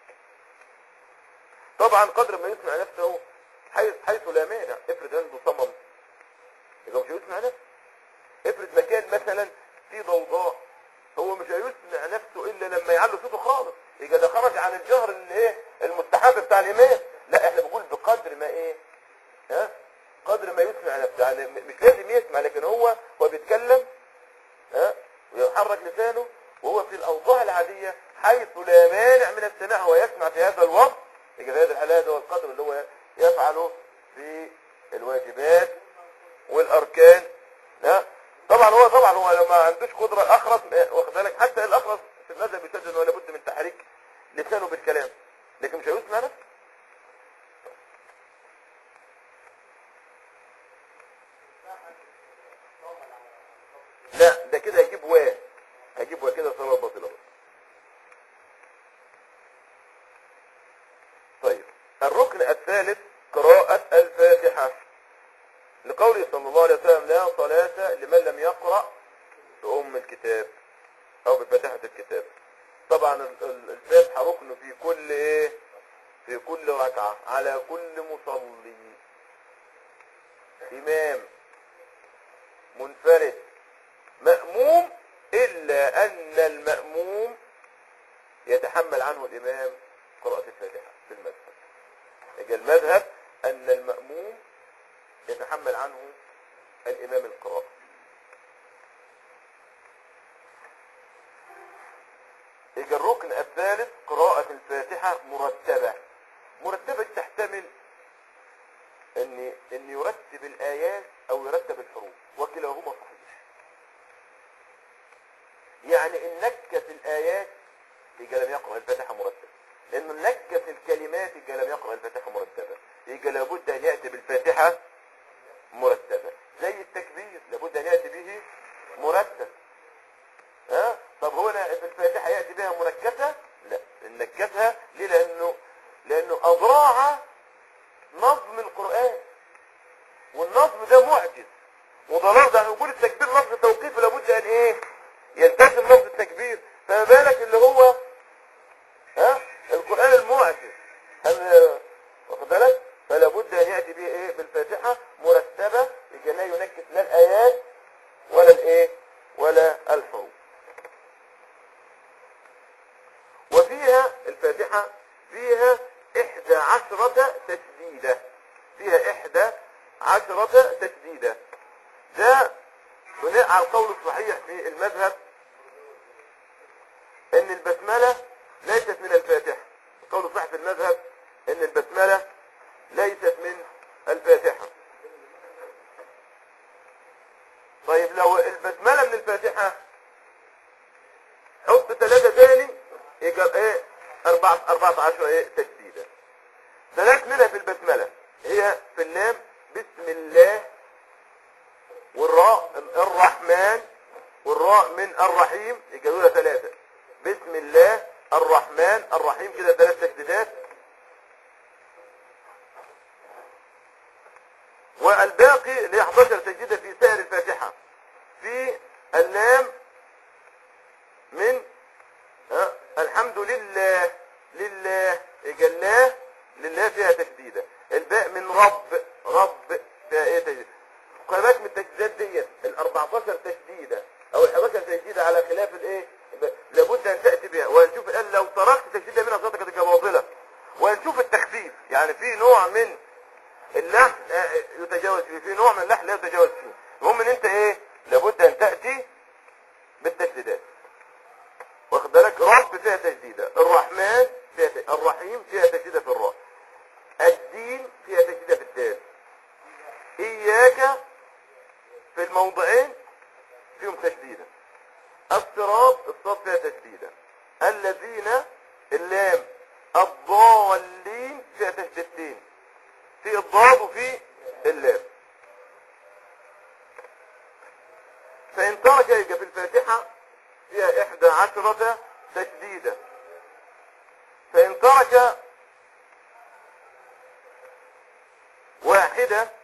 Speaker 1: طبعا قدر ما يسمع نفسه حيث, حيث لا مانع افرض عنده صمم يبقى مش هيسمع نفسه افرض مكان مثلا فيه ضوضاء هو مش هيسمع نفسه الا لما يعلو صوته خالص يبقى ده خرج عن الجهر اللي ايه المستحب بتاع الامام لا احنا بنقول بقدر ما ايه ها قدر ما يسمع نفسه يعني م- مش لازم يسمع لكن هو هو بيتكلم ها ويحرك لسانه وهو في الاوضاع العاديه حيث لا مانع من السماع ويسمع في هذا الوقت يبقى في هذه الحاله هذا هو القدر اللي هو يفعله في الواجبات والاركان ها طبعا هو طبعا هو لو ما عندوش قدره الاخرس واخد بالك حتى الاخرس في المذهب يسجل انه لابد من تحريك لسانه بالكلام لكن مش هيسمع نفسه لا ده كده هيجيب و هيجيب و كده صلاة باطلة بقى. طيب الركن الثالث قراءة الفاتحة لقوله صلى الله عليه وسلم لا صلاة لمن لم يقرأ بأم الكتاب أو بفاتحة الكتاب طبعا ال- ال- الفاتحة ركن في كل ايه في كل ركعة على كل مصلي إمام منفرد مأموم إلا أن المأموم يتحمل عنه الإمام قراءة الفاتحة في المذهب يجي المذهب أن المأموم يتحمل عنه الإمام القراءة يجي الركن الثالث قراءة الفاتحة مرتبة مرتبة دي تحتمل ان ان يرتب الايات او يرتب الحروف وكلاهما صحيح يعني ان نكس الايات يبقى لم يقرأ الفاتحة مرتبة لانه نكس الكلمات يبقى لم يقرأ الفاتحة مرتبة يبقى لابد ان يأتي بالفاتحة مرتبة زي التكبير لابد ان يأتي به مرتب ها طب هو أنا في الفاتحة يأتي بها منكسة لا نكسها ليه لانه لانه اضراع نظم القرآن والنظم ده معجز وضلال ده نقول التكبير لفظ توقيف لابد ان ايه يلتزم لفظ التكبير فما بالك اللي هو ها القرآن المعجز هل واخد بالك فلا بد ان ياتي به ايه بالفاتحه مرتبه لكي لا ينكس لا الايات ولا الايه ولا الحروف وفيها الفاتحه فيها احدى عشرة تسديدة فيها احدى عشرة تسديدة ده بناء على القول الصحيح في المذهب ان البسملة ليست من الفاتحة القول الصحيح في المذهب ان البسملة ليست من الفاتحة طيب لو البسملة من الفاتحة حط ثلاثة تاني يبقى ايه أربعة أربعة عشر ايه تجديدة ثلاث منها في البسملة هي في اللام بسم الله والراء الرحمن والراء من الرحيم يبقى دول ثلاثة بسم الله الرحمن الرحيم كده ثلاث تجديدات والباقي اللي هي 11 تجديدة في سائر الفاتحة في اللام من ها الحمد لله لله يبقى الله لله فيها تجديدة الباء من رب رب فيها ايه تجديدة قيمات من التجديدات ديت ال 14 تجديدة او ال 11 تجديدة على خلاف الايه لابد ان تأتي بها وهنشوف الان لو تركت تجديدة منها صوتك هتبقى باطلة وهنشوف التخفيف يعني في نوع من اللحن آه، يتجاوز فيه في نوع من اللحن لا يتجاوز فيه المهم ان انت ايه لابد ان تأتي بالتجديدات واخد بالك رب فيها تجديدة الرحمن فيها تجديدة. الرحيم فيها تجديدة في الراء الدين فيها تجديدة في الدال اياك في الموضعين فيهم تجديدة الصراط الصاد فيها تجديدة الذين اللام الضالين فيها تجديدتين في الضاد وفي اللام فإن ترك يبقى في الفاتحة فيها إحدى عشرة تجديدة فإن ترك واحدة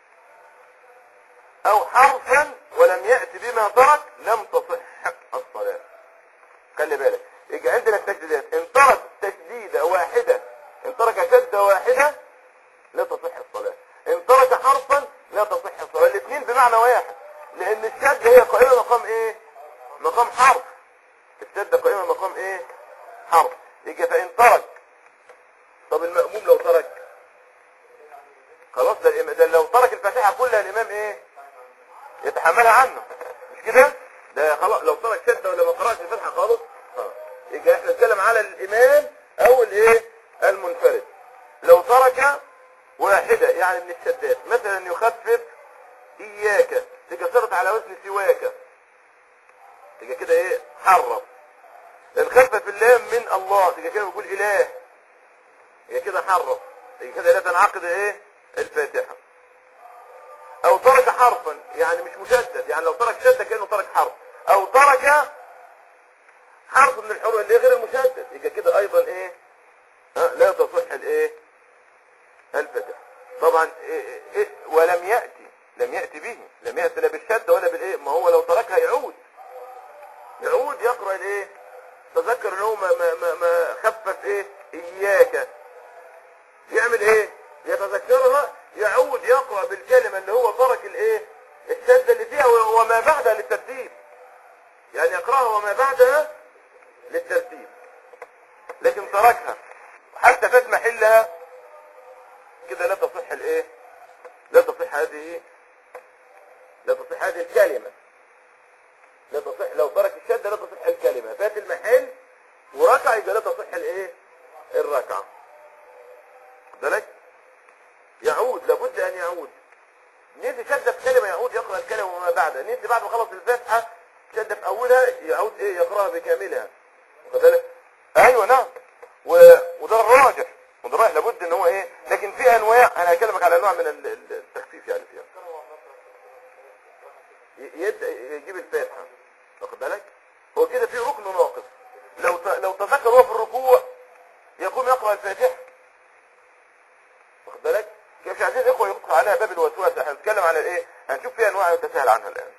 Speaker 1: أو حرفا ولم يأتي بما ترك لم تصح الصلاة خلي بالك يجي عندنا التجديدات ان ترك تجديدة واحدة ان ترك شدة واحدة لا تصح الصلاة ان ترك حرفا لا تصح الصلاة الاثنين بمعنى واحد لان الشدة هي قائمة مقام ايه مقام حرف الشدة قائمة مقام ايه حرف يجي فان ترك طب المأموم لو ترك خلاص ده, الإمام- ده لو ترك الفاتحة كلها الامام ايه يتحملها عنه مش كده ده خلاص لو ترك شدة ولا ما قرأش الفاتحة خالص اه يبقى احنا نتكلم على الامام او الايه المنفرد لو ترك واحدة يعني من الشدات مثلا يخفف اياك تبقى صارت على وزن سواك تبقى كده ايه حرف الخفف اللام من الله تبقى كده بيقول اله يبقى كده حرف يبقى كده لا تنعقد ايه الفاتحة او ترك حرفا يعني مش مشدد يعني لو ترك شدة كأنه ترك حرف او ترك حرف من الحروف اللي غير المشدد يبقى كده ايضا ايه ها لا تصح الايه الفتح طبعا إيه إيه ولم يأتي لم يأتي به لم يأتي لا بالشدة ولا بالايه ما هو لو تركها يعود يعود يقرأ الايه تذكر ان هو ما, ما, ما, ما خفف ايه اياك يعمل ايه يتذكرها يعود يقرأ بالكلمة اللي هو ترك الايه الشدة اللي فيها وما بعدها للترتيب يعني يقرأها وما بعدها للترتيب لكن تركها حتى فات محلها كده لا تصح الايه لا تصح هذه لا تصح هذه الكلمة لا تصح لو ترك الشدة لا تصح الكلمة فات المحل وركع يبقى لا تصح الايه الركعة بالك يعود لابد ان يعود نسي شدة في كلمة يعود يقرأ الكلمة وما بعدها نسي بعد ما خلص الفاتحة شدة في اولها يعود ايه يقرأها بكاملها واخد بالك ايوه نعم و... وده الراجح وده الراجح لابد ان هو ايه لكن في انواع انا هكلمك على انواع من ال- ال- التخفيف يعني فيها ي- يبدا يجيب الفاتحه واخد بالك هو كده في ركن ناقص لو ت... لو تذكر هو في الركوع يقوم يقرا الفاتحه واخد بالك كده مش عايزين اخوه يدخل عليها باب الوسواس احنا هنتكلم على الايه هنشوف فيها انواع يتساهل عنها الان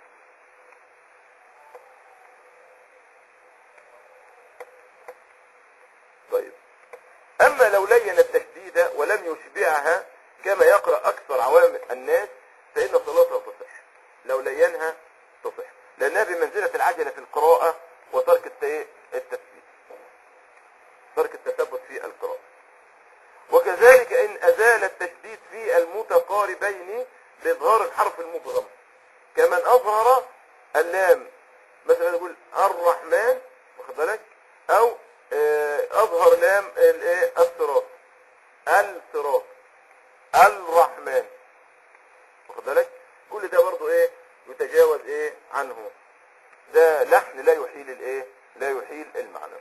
Speaker 1: طيب اما لو لين التشديد ولم يشبعها كما يقرأ اكثر عوام الناس فان صلاتها تصح لو لينها تصح لانها بمنزلة العجلة في القراءة وترك الت- التثبيت ترك التثبت في القراءة وكذلك ان ازال التشديد في المتقاربين باظهار الحرف المبهم كمن اظهر اللام مثلا نقول الرحمن واخد بالك او آه، اظهر لام الايه الصراط الصراط الرحمن واخد بالك كل ده برضو ايه يتجاوز ايه عنه ده لحن لا يحيل الايه لا يحيل المعنى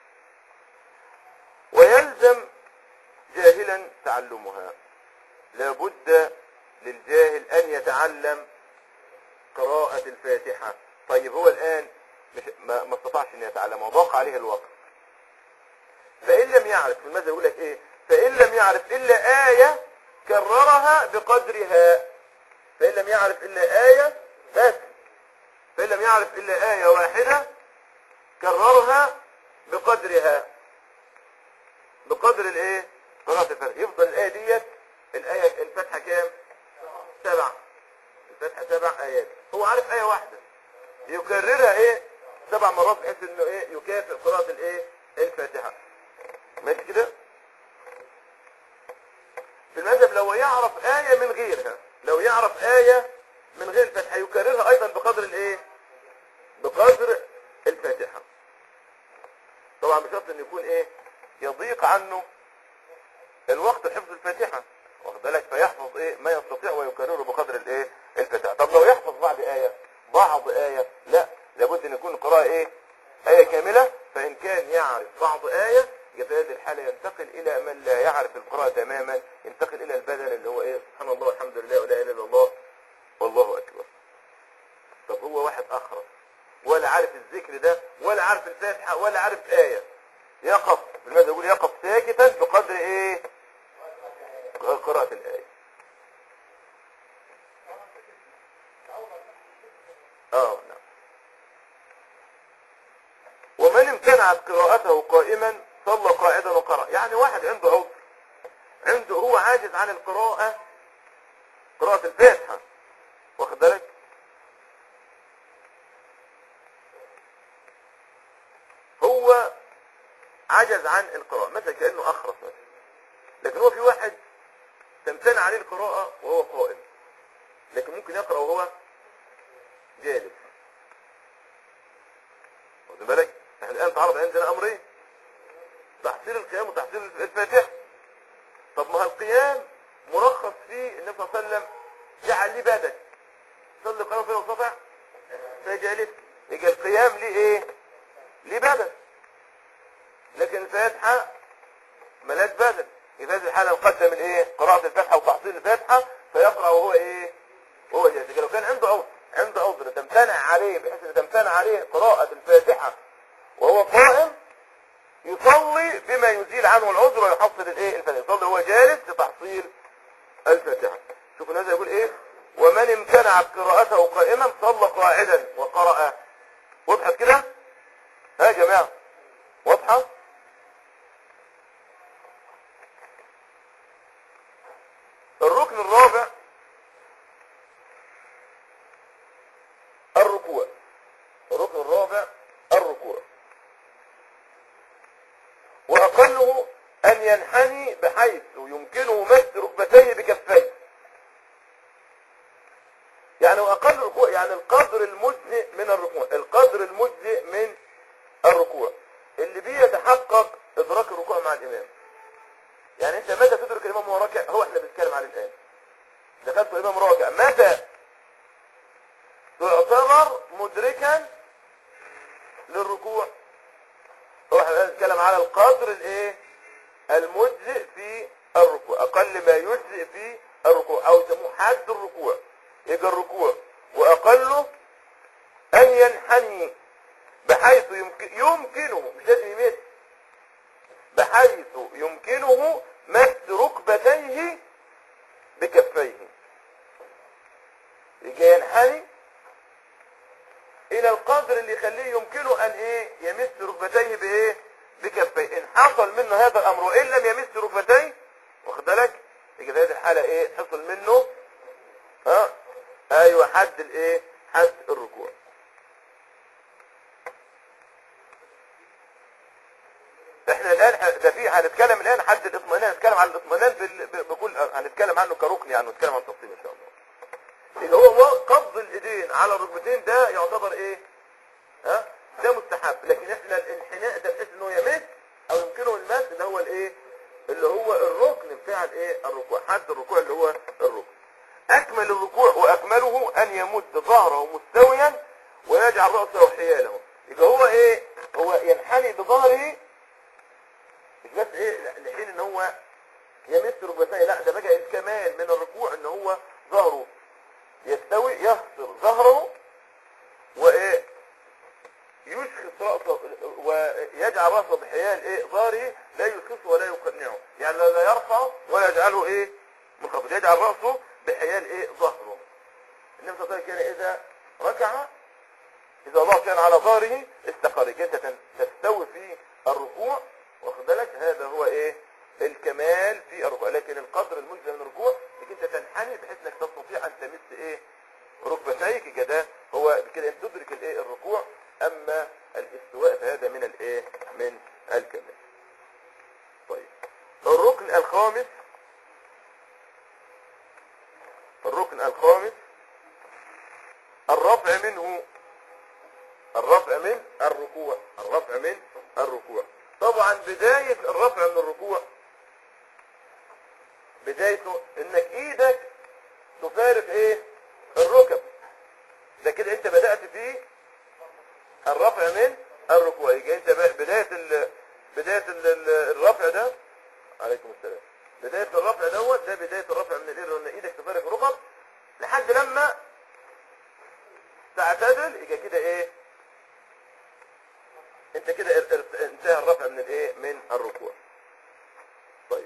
Speaker 1: ويلزم جاهلا تعلمها لابد للجاهل ان يتعلم قراءة الفاتحة طيب هو الان مش ما, ما استطاعش ان يتعلمها وضاق عليه الوقت فإن لم يعرف في المثل يقول لك إيه فإن لم يعرف إلا آية كررها بقدرها فإن لم يعرف إلا آية بس فإن لم يعرف إلا آية واحدة كررها بقدرها بقدر الإيه قراءة الفتحة يفضل الآية ديت الآية الفتحة كام سبع الفتحة سبع آيات هو عارف آية واحدة يكررها إيه سبع مرات بحيث إنه إيه يكافئ قراءة الإيه الفاتحة ماشي كده في المذهب لو يعرف آية من غيرها لو يعرف آية من غير الفاتحة يكررها أيضا بقدر الإيه بقدر الفاتحة طبعا بشرط أن يكون إيه يضيق عنه الوقت حفظ الفاتحة واخد بالك فيحفظ إيه ما يستطيع ويكرره بقدر الإيه الفاتحة طب لو يحفظ بعض آية بعض آية لا لابد أن يكون القراءة إيه آية كاملة فإن كان يعرف بعض آية يبقى في هذه الحالة ينتقل إلى من لا يعرف القراءة تماما ينتقل إلى البدل اللي هو إيه سبحان الله والحمد لله ولا إله إلا الله والله أكبر طب هو واحد أخرس ولا عارف الذكر ده ولا عارف الفاتحة ولا عارف آية يقف بالماذا يقول يقف ساكتا بقدر إيه قراءة الآية اه نعم ومن امتنعت قراءته قائما صلى قاعدا وقرأ يعني واحد عنده عذر عنده هو عاجز عن القراءة قراءة الفاتحة واخد بالك هو عجز عن القراءة مثلا كأنه أخرس مثلا لكن هو في واحد تمتنع عليه القراءة وهو قائم لكن ممكن يقرأ وهو جالس واخد بالك احنا الان تعرض عندنا امرين تحصيل القيام وتحصيل الفاتحه طب ما هو القيام مرخص فيه النبي صلى الله عليه وسلم جعل ليه بدل صلي قيام فيه وصفع فجالس يبقى القيام ليه ايه ليه بدل لكن الفاتحه ملاش بدل في هذه الحاله نقدم الايه قراءه الفاتحه وتحصيل الفاتحه فيقرا وهو ايه وهو جالس لكن لو كان عنده عذر عنده عذر تمتنع عليه بحيث ان تمتنع عليه قراءة الفاتحة وهو قائم يصلي بما يزيل عنه العذر ويحصل الايه الفاتحة يصلي وهو جالس لتحصيل الفاتحة شوف الناس يقول ايه ومن امتنع قراءته قائما صلى قاعدا وقرأ وضحت كده ها يا جماعة واضحة الركن الرابع الركوع الركن الرابع الركوع وأقله أن ينحني بحيث يمكنه مس ركبتيه بكفيه يعني وأقل الركوع يعني القدر المجزئ من الركوع القدر المجزئ من الركوع اللي بيه يتحقق إدراك الركوع مع الإمام يعني أنت متى تدرك الإمام وهو راكع هو احنا بنتكلم عليه الآن دخلت الإمام راكع متى تعتبر مدركا للركوع هو احنا بنتكلم على القدر الايه المجزئ في الركوع اقل ما يجزئ في الركوع او يسموه حد الركوع يجي الركوع واقله ان ينحني بحيث يمكن يمكنه مش لازم يمس بحيث يمكنه مس ركبتيه بكفيه يجي ينحني الى القدر اللي يخليه يمكنه ان ايه يمس ركبتيه بايه بكفيه ان حصل منه هذا الامر وان لم يمس ركبتيه واخد بالك يجي في هذه الحاله ايه حصل منه ها ايوه حد الايه حد الركوع احنا الان ده في هنتكلم الان حد الاطمئنان هنتكلم عن الاطمئنان بال- ب- بكل هنتكلم عنه كركن يعني هنتكلم عن تفصيل ان شاء الله اللي هو قبض الايدين على الركبتين ده يعتبر ايه ها ده مستحب لكن احنا الانحناء ده بحيث انه يمس او يمكنه المس ده هو الايه اللي هو الركن بتاع الايه الركوع حد الركوع اللي هو الركن اكمل الركوع واكمله ان يمد ظهره مستويا ويجعل راسه حياله يبقى هو ايه هو ينحني بظهره مش بس ايه لحين ان هو يمس ركبتيه لا ده بقى الكمال من الركوع ان هو ظهره يستوي يخسر ظهره وايه يشخص رأسه ويجعل رأسه بحيال ايه ظهره لا يشخصه ولا يقنعه يعني لا لا يرفعه ولا يجعله ايه منخفض يجعل رأسه بحيال ايه ظهره النبي صلى الله عليه وسلم كان اذا ركع اذا الله كان على ظهره استقر انت تن- تستوي في الركوع واخد بالك هذا هو ايه الكمال في الركوع لكن القدر الملزم من الركوع انك انت تنحني بحيث انك تستطيع ان تمس ايه ركبتيك يبقى ده هو بكده انت تدرك الايه الركوع اما الاستواء فهذا من الايه من الكمال طيب الركن الخامس الركن الخامس الرفع منه الرفع من الركوع الرفع من الركوع طبعا بداية الرفع من الركوع بدايته انك ايدك تفارق ايه الركب ده كده انت بدأت في الرفع من الركوع يبقى انت ب- بداية ال... بداية ال... ال- الرفع ده عليكم السلام بداية الرفع دوت ده بداية الرفع من الايد ان ايدك تفارق الركب لحد لما تعتدل يبقى كده ايه انت كده ار- ار- انتهى الرفع من الايه من الركوع طيب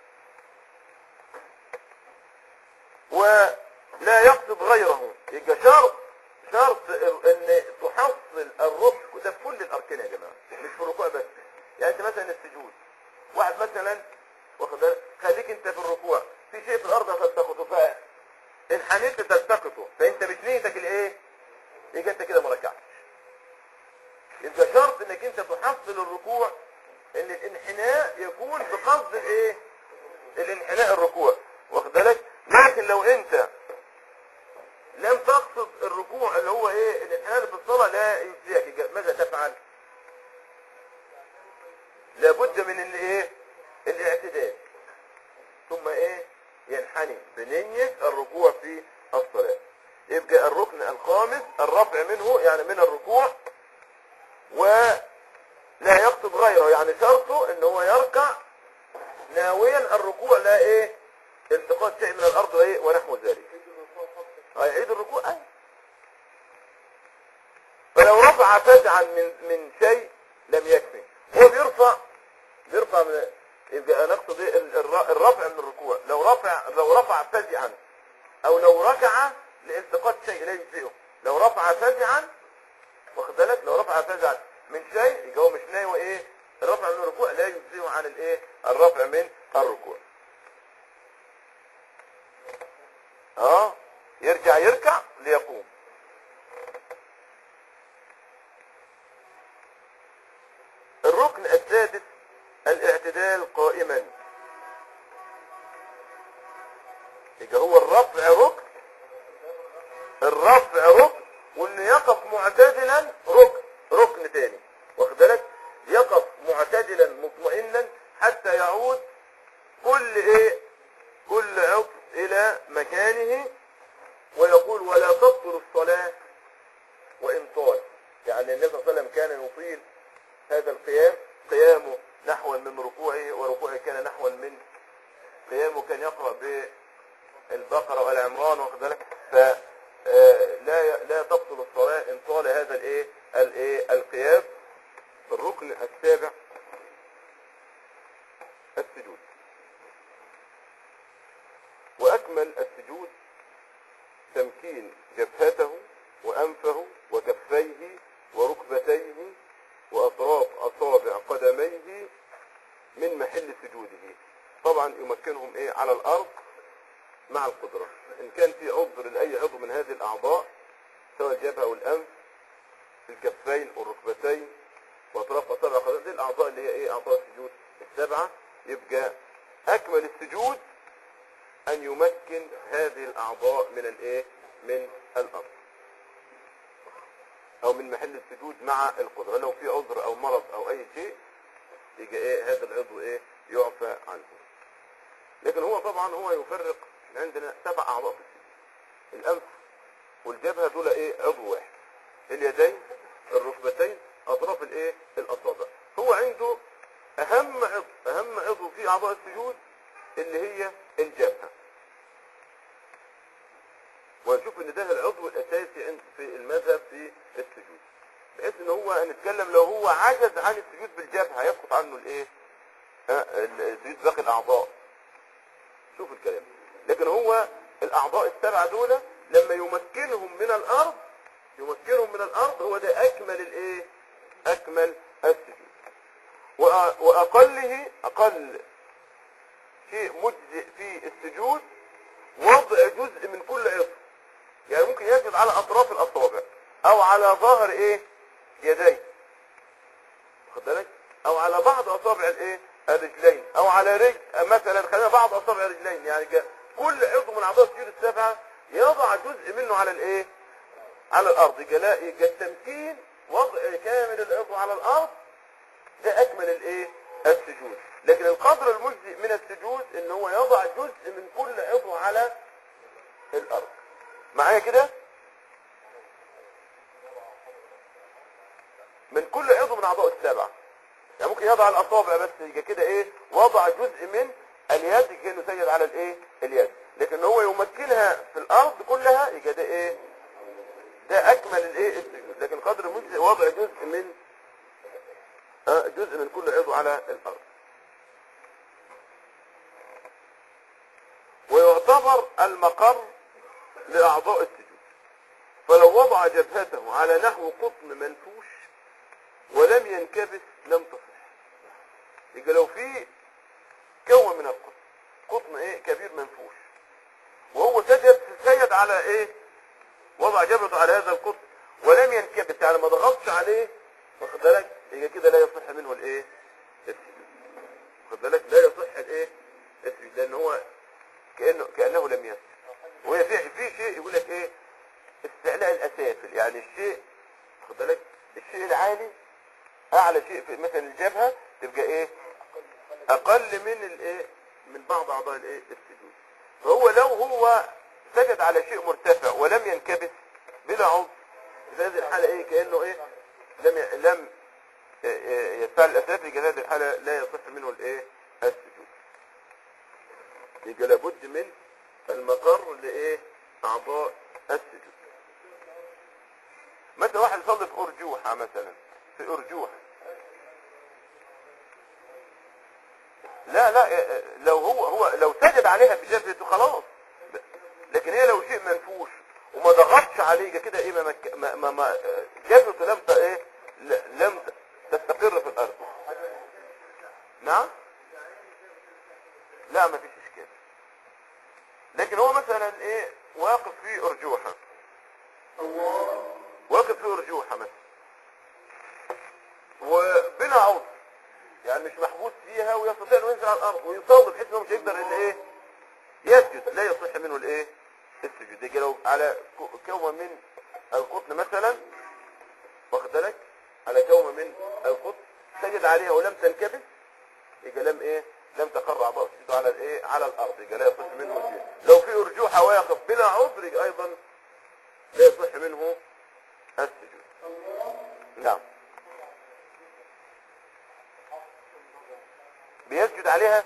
Speaker 1: ولا يقصد غيره يبقى شرط شرط ال- ان تحصل الركع ده في كل الاركان يا جماعه مش في الركوع بس يعني انت مثلا السجود واحد مثلا واخد بالك خليك انت في الركوع في شيء في الارض هتلتقطه فانحنيت تلتقطه فانت مش نيتك الايه يبقى انت كده ما ركعتش يبقى شرط انك انت تحصل الركوع ان الانحناء يكون بقصد الايه الانحناء الركوع واخد بالك لكن لو انت لم تقصد الركوع اللي هو ايه الانحناء في الصلاة لا يجزيك يبقى ماذا تفعل لابد من الايه الاعتدال ثم ايه ينحني بنية الركوع في الصلاة يبقى الركن الخامس الرفع منه يعني من الركوع ولا يقصد غيره يعني شرطه ان هو يركع ناويا الركوع لا ايه التقاط شيء من الارض وايه ونحو ذلك آه، رفع فزعا من من شيء لم يكفي هو بيرفع بيرفع من يبقى انا اقصد ايه ال- الر- الرفع من الركوع لو رفع لو رفع فزعا او لو ركع لالتقاط شيء لا يجزئه لو رفع فزعا واخد بالك لو رفع فزعا من شيء يبقى هو مش ناوي ايه الرفع من الركوع لا يجزئه عن الايه الرفع من الركوع اه يرجع يركع ليقوم الركن السادس الاعتدال قائما يبقى هو الرفع ركن الرفع ركن وانه يقف معتدلا ركن ركن تاني واخد بالك يقف معتدلا مطمئنا حتى يعود كل ايه كل عضو الى مكانه ويقول ولا تبطل الصلاة وان طال يعني النبي صلى الله عليه وسلم كان يطيل هذا القيام قيامه نحوا من ركوعه وركوعه كان نحوا من قيامه كان يقرأ بالبقرة والعمران واخد بالك ف آه، لا لا تبطل الصلاة ان طال هذا الايه الايه القيام الركن السابع السجود واكمل السجود تمكين جبهته وانفه وكفيه وركبتيه واطراف اصابع قدميه من محل سجوده طبعا يمكنهم ايه على الارض مع القدرة ان كان في عذر لاي عضو من هذه الاعضاء سواء الجبهة والانف الكفين والركبتين واطراف اصابع قدميه دي الاعضاء اللي هي ايه اعضاء السجود السبعة يبقى اكمل السجود ان يمكن هذه الاعضاء من الايه من الارض او من محل السجود مع القدرة لو في عذر او مرض او اي شيء يجي ايه هذا العضو ايه يعفى عنه لكن هو طبعا هو يفرق إحنا عندنا سبع اعضاء في السجود الانف والجبهة دول ايه عضو واحد اليدين الركبتين اطراف الايه الاصابع هو عنده اهم عضو اهم عضو في اعضاء السجود اللي هي الجبهة ونشوف ان ده العضو الاساسي عند في المذهب في السجود بحيث ان هو هنتكلم لو هو عجز عن السجود بالجبهة يسقط عنه الايه ها، السجود باقي الاعضاء شوف الكلام لكن هو الاعضاء السبعة دول لما يمكنهم من الارض يمكنهم من الارض هو ده اكمل الايه اكمل السجود وأ- واقله اقل شيء مجزئ في السجود وضع جزء من كل عضو يعني ممكن يسجد على اطراف الاصابع او على ظهر ايه يديه واخد بالك او على بعض اصابع الايه الرجلين او على رجل مثلا خلينا بعض اصابع الرجلين يعني جا- كل عضو من اعضاء السجود السبعه يضع جزء منه على الايه على الارض يبقى لا يبقى التمكين وضع كامل العضو على الارض ده اكمل الايه السجود لكن القدر المجزئ من السجود ان هو يضع جزء من كل عضو على الارض معايا كده من كل عضو من اعضاء السبعه يعني ممكن يضع الاصابع بس يبقى كده ايه وضع جزء من اليد كانه سجد على الايه اليد لكن هو يمكنها في الارض كلها يبقى ده ايه ده اكمل الايه السجود لكن قدر المجزئ وضع جزء من آه، جزء من كل عضو على الارض ويعتبر المقر لاعضاء السجود فلو وضع جبهته على نحو قطن منفوش ولم ينكبس لم تصح يبقى لو في كون من القطن قطن ايه كبير منفوش وهو سجد سجد على ايه وضع جبهته على هذا القطن ولم ينكبس يعني ما ضغطش عليه واخد بالك يبقى كده لا يصح منه الايه السجود واخد بالك لا يصح الايه السجود لان هو كانه كانه لم يسجد وهي في في شيء يقول لك ايه استعلاء الاسافل يعني الشيء واخد بالك الشيء العالي اعلى شيء في مثلا الجبهه تبقى ايه اقل من الايه من بعض اعضاء الايه السجود فهو لو هو سجد على شيء مرتفع ولم ينكبس بلا عضو في هذه الحاله ايه كانه ايه لم ي... لم يفعل الاسافل في هذه الحاله لا يصح منه الايه السجود يبقى لابد من المقر لايه اعضاء السجود مثلا واحد بيصلي في ارجوحة مثلا في ارجوحة لا لا اه، اه، لو هو هو لو سجد عليها بجبهته خلاص لكن هي لو شيء منفوش وما ضغطش عليه يبقى كده ايه ما مك- ما ما, ما اه، جبهته لم ت- ايه ل- لم تستقر في الارض نعم لا ما فيش اشكال لكن هو مثلا ايه واقف في ارجوحة واقف في ارجوحة مثلا وبلا عذر يعني مش محبوس فيها ويستطيع انه ينزل على الارض ويصلي بحيث انه مش يقدر ان ايه يسجد لا يصح منه الايه السجود يجي لو على ك- كومة من القطن مثلا واخد بالك على كومة من القطن سجد عليها ولم تنكبس يبقى لم ايه لم تقر اعضاء السجود على الايه على الارض يبقى لا يصح منه السجود لو في ارجوحة واقف بلا عذر يبقى ايضا لا يصح منه السجود نعم بيسجد عليها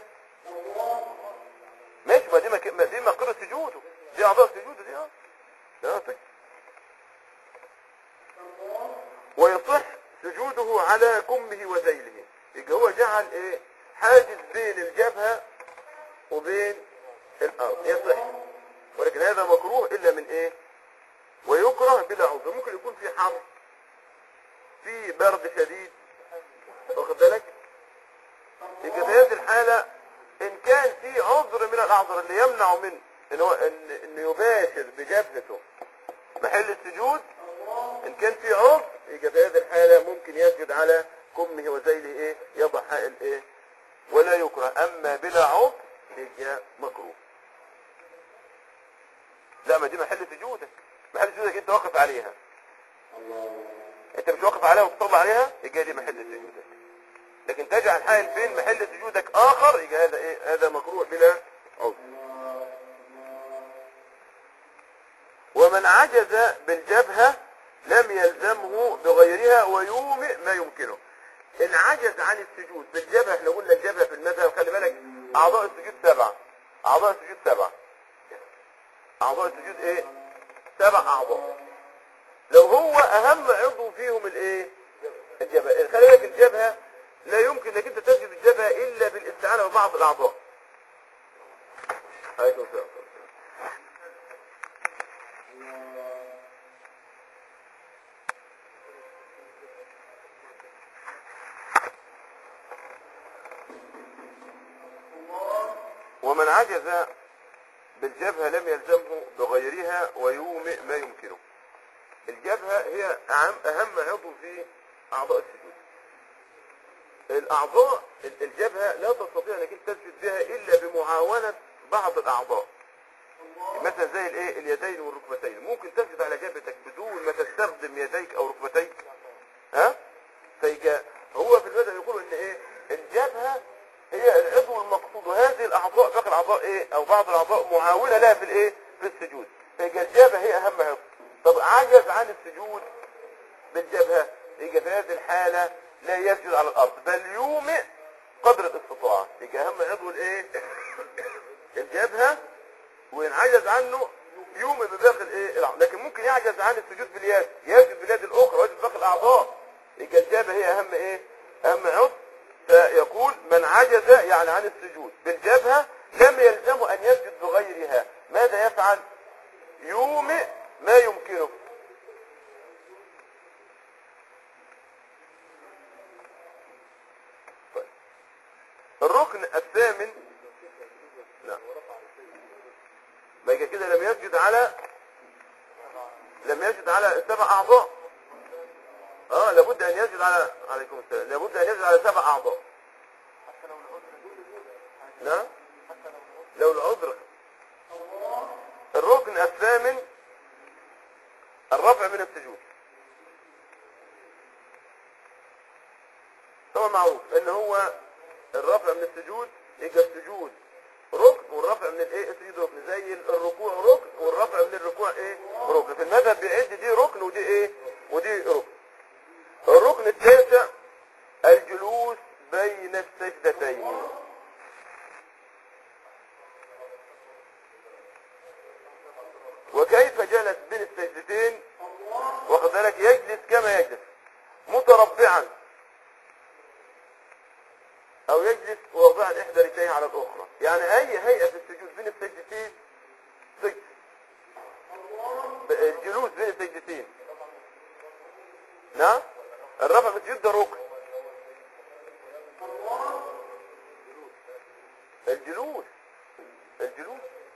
Speaker 1: ماشي ما دي مك... ما دي مقر سجوده دي اعضاء سجوده دي اه لا صح. ويصح سجوده على كمه وذيله يبقى هو جعل ايه حاجز بين الجبهة وبين الارض يصح ولكن هذا مكروه الا من ايه ويكره بلا عذر ممكن يكون في حر في برد شديد واخد بالك يبقى في هذه الحالة ان كان في عذر من الاعذر اللي يمنع من ان هو ان, إن يباشر بجبهته محل السجود ان كان في عذر يبقى في هذه الحالة ممكن يسجد على كمه وذيله ايه يضع حائل ايه ولا يكره اما بلا عذر يبقى مكروه لا ما دي محل سجودك محل سجودك انت واقف عليها انت مش واقف عليها وتصلي عليها يبقى دي محل سجودك لكن تجعل حائل بين محل سجودك اخر يبقى هذا ايه هذا مكروه بلا عذر ومن عجز بالجبهة لم يلزمه بغيرها ويومئ ما يمكنه ان عجز عن السجود بالجبهة احنا قلنا الجبهة في المذهب خلي بالك اعضاء السجود سبعة اعضاء السجود سبعة اعضاء السجود ايه سبع اعضاء لو هو اهم عضو فيهم الايه الجبهة خلي بالك الجبهة لا يمكن انك انت تسجد الجبهة الا بالاستعانة ببعض الاعضاء عليكم السلام ومن عجز بالجبهة لم يلزمه بغيرها ويومئ ما يمكنه الجبهة هي أهم, أهم عضو في أعضاء السجود الأعضاء الجبهة لا تستطيع أنك أنت تسجد بها إلا بمعاونة بعض الأعضاء مثلا زي الايه اليدين والركبتين ممكن تسجد على جبهتك بدون ما تستخدم يديك او ركبتيك ها فيجا هو في المثل يقول ان ايه الجبهة هي العضو المقصود وهذه الاعضاء باقي الاعضاء ايه او بعض الاعضاء معاونة لها في الايه في السجود فيجا الجبهة هي اهم عضو طب عجز عن السجود بالجبهة يجي في هذه الحالة لا يسجد على الارض بل يومئ قدر الاستطاعة يجي اهم عضو الايه الجبهة وان عجز عنه يومئ بباقي الايه الأعضاء. لكن ممكن يعجز عن السجود باليد يسجد باليد الاخرى ويسجد باقي الاعضاء يجي الجبهة هي اهم ايه اهم عضو فيقول من عجز يعني عن السجود بالجبهة لم يلزمه ان يسجد بغيرها ماذا يفعل يومئ ما يمكنه طيب. الركن الثامن نعم ما يجي كده لم يسجد على لم يسجد على سبع اعضاء اه لابد ان يسجد على عليكم السلام لابد ان يسجد على سبع اعضاء نعم لو العذر الركن الثامن الرفع من السجود طبعا معروف ان هو الرفع من السجود يبقى السجود ركن والرفع من الايه السجود ركن زي الركوع ركن والرفع من الركوع ايه ركن في المذهب بيعد دي ركن ودي ايه ودي ركن الركن التاسع الجلوس بين السجدتين وكيف جلس بين السجدتين واخد بالك يجلس كما كما يجلس متربعا او يجلس واضعا احدى رجليه على الاخرى يعني اي هيئة في السجود بين السجدتين سجد ب- الجلوس بين السجدتين نعم الرفع من السجود ده ركن الجلوس الجلوس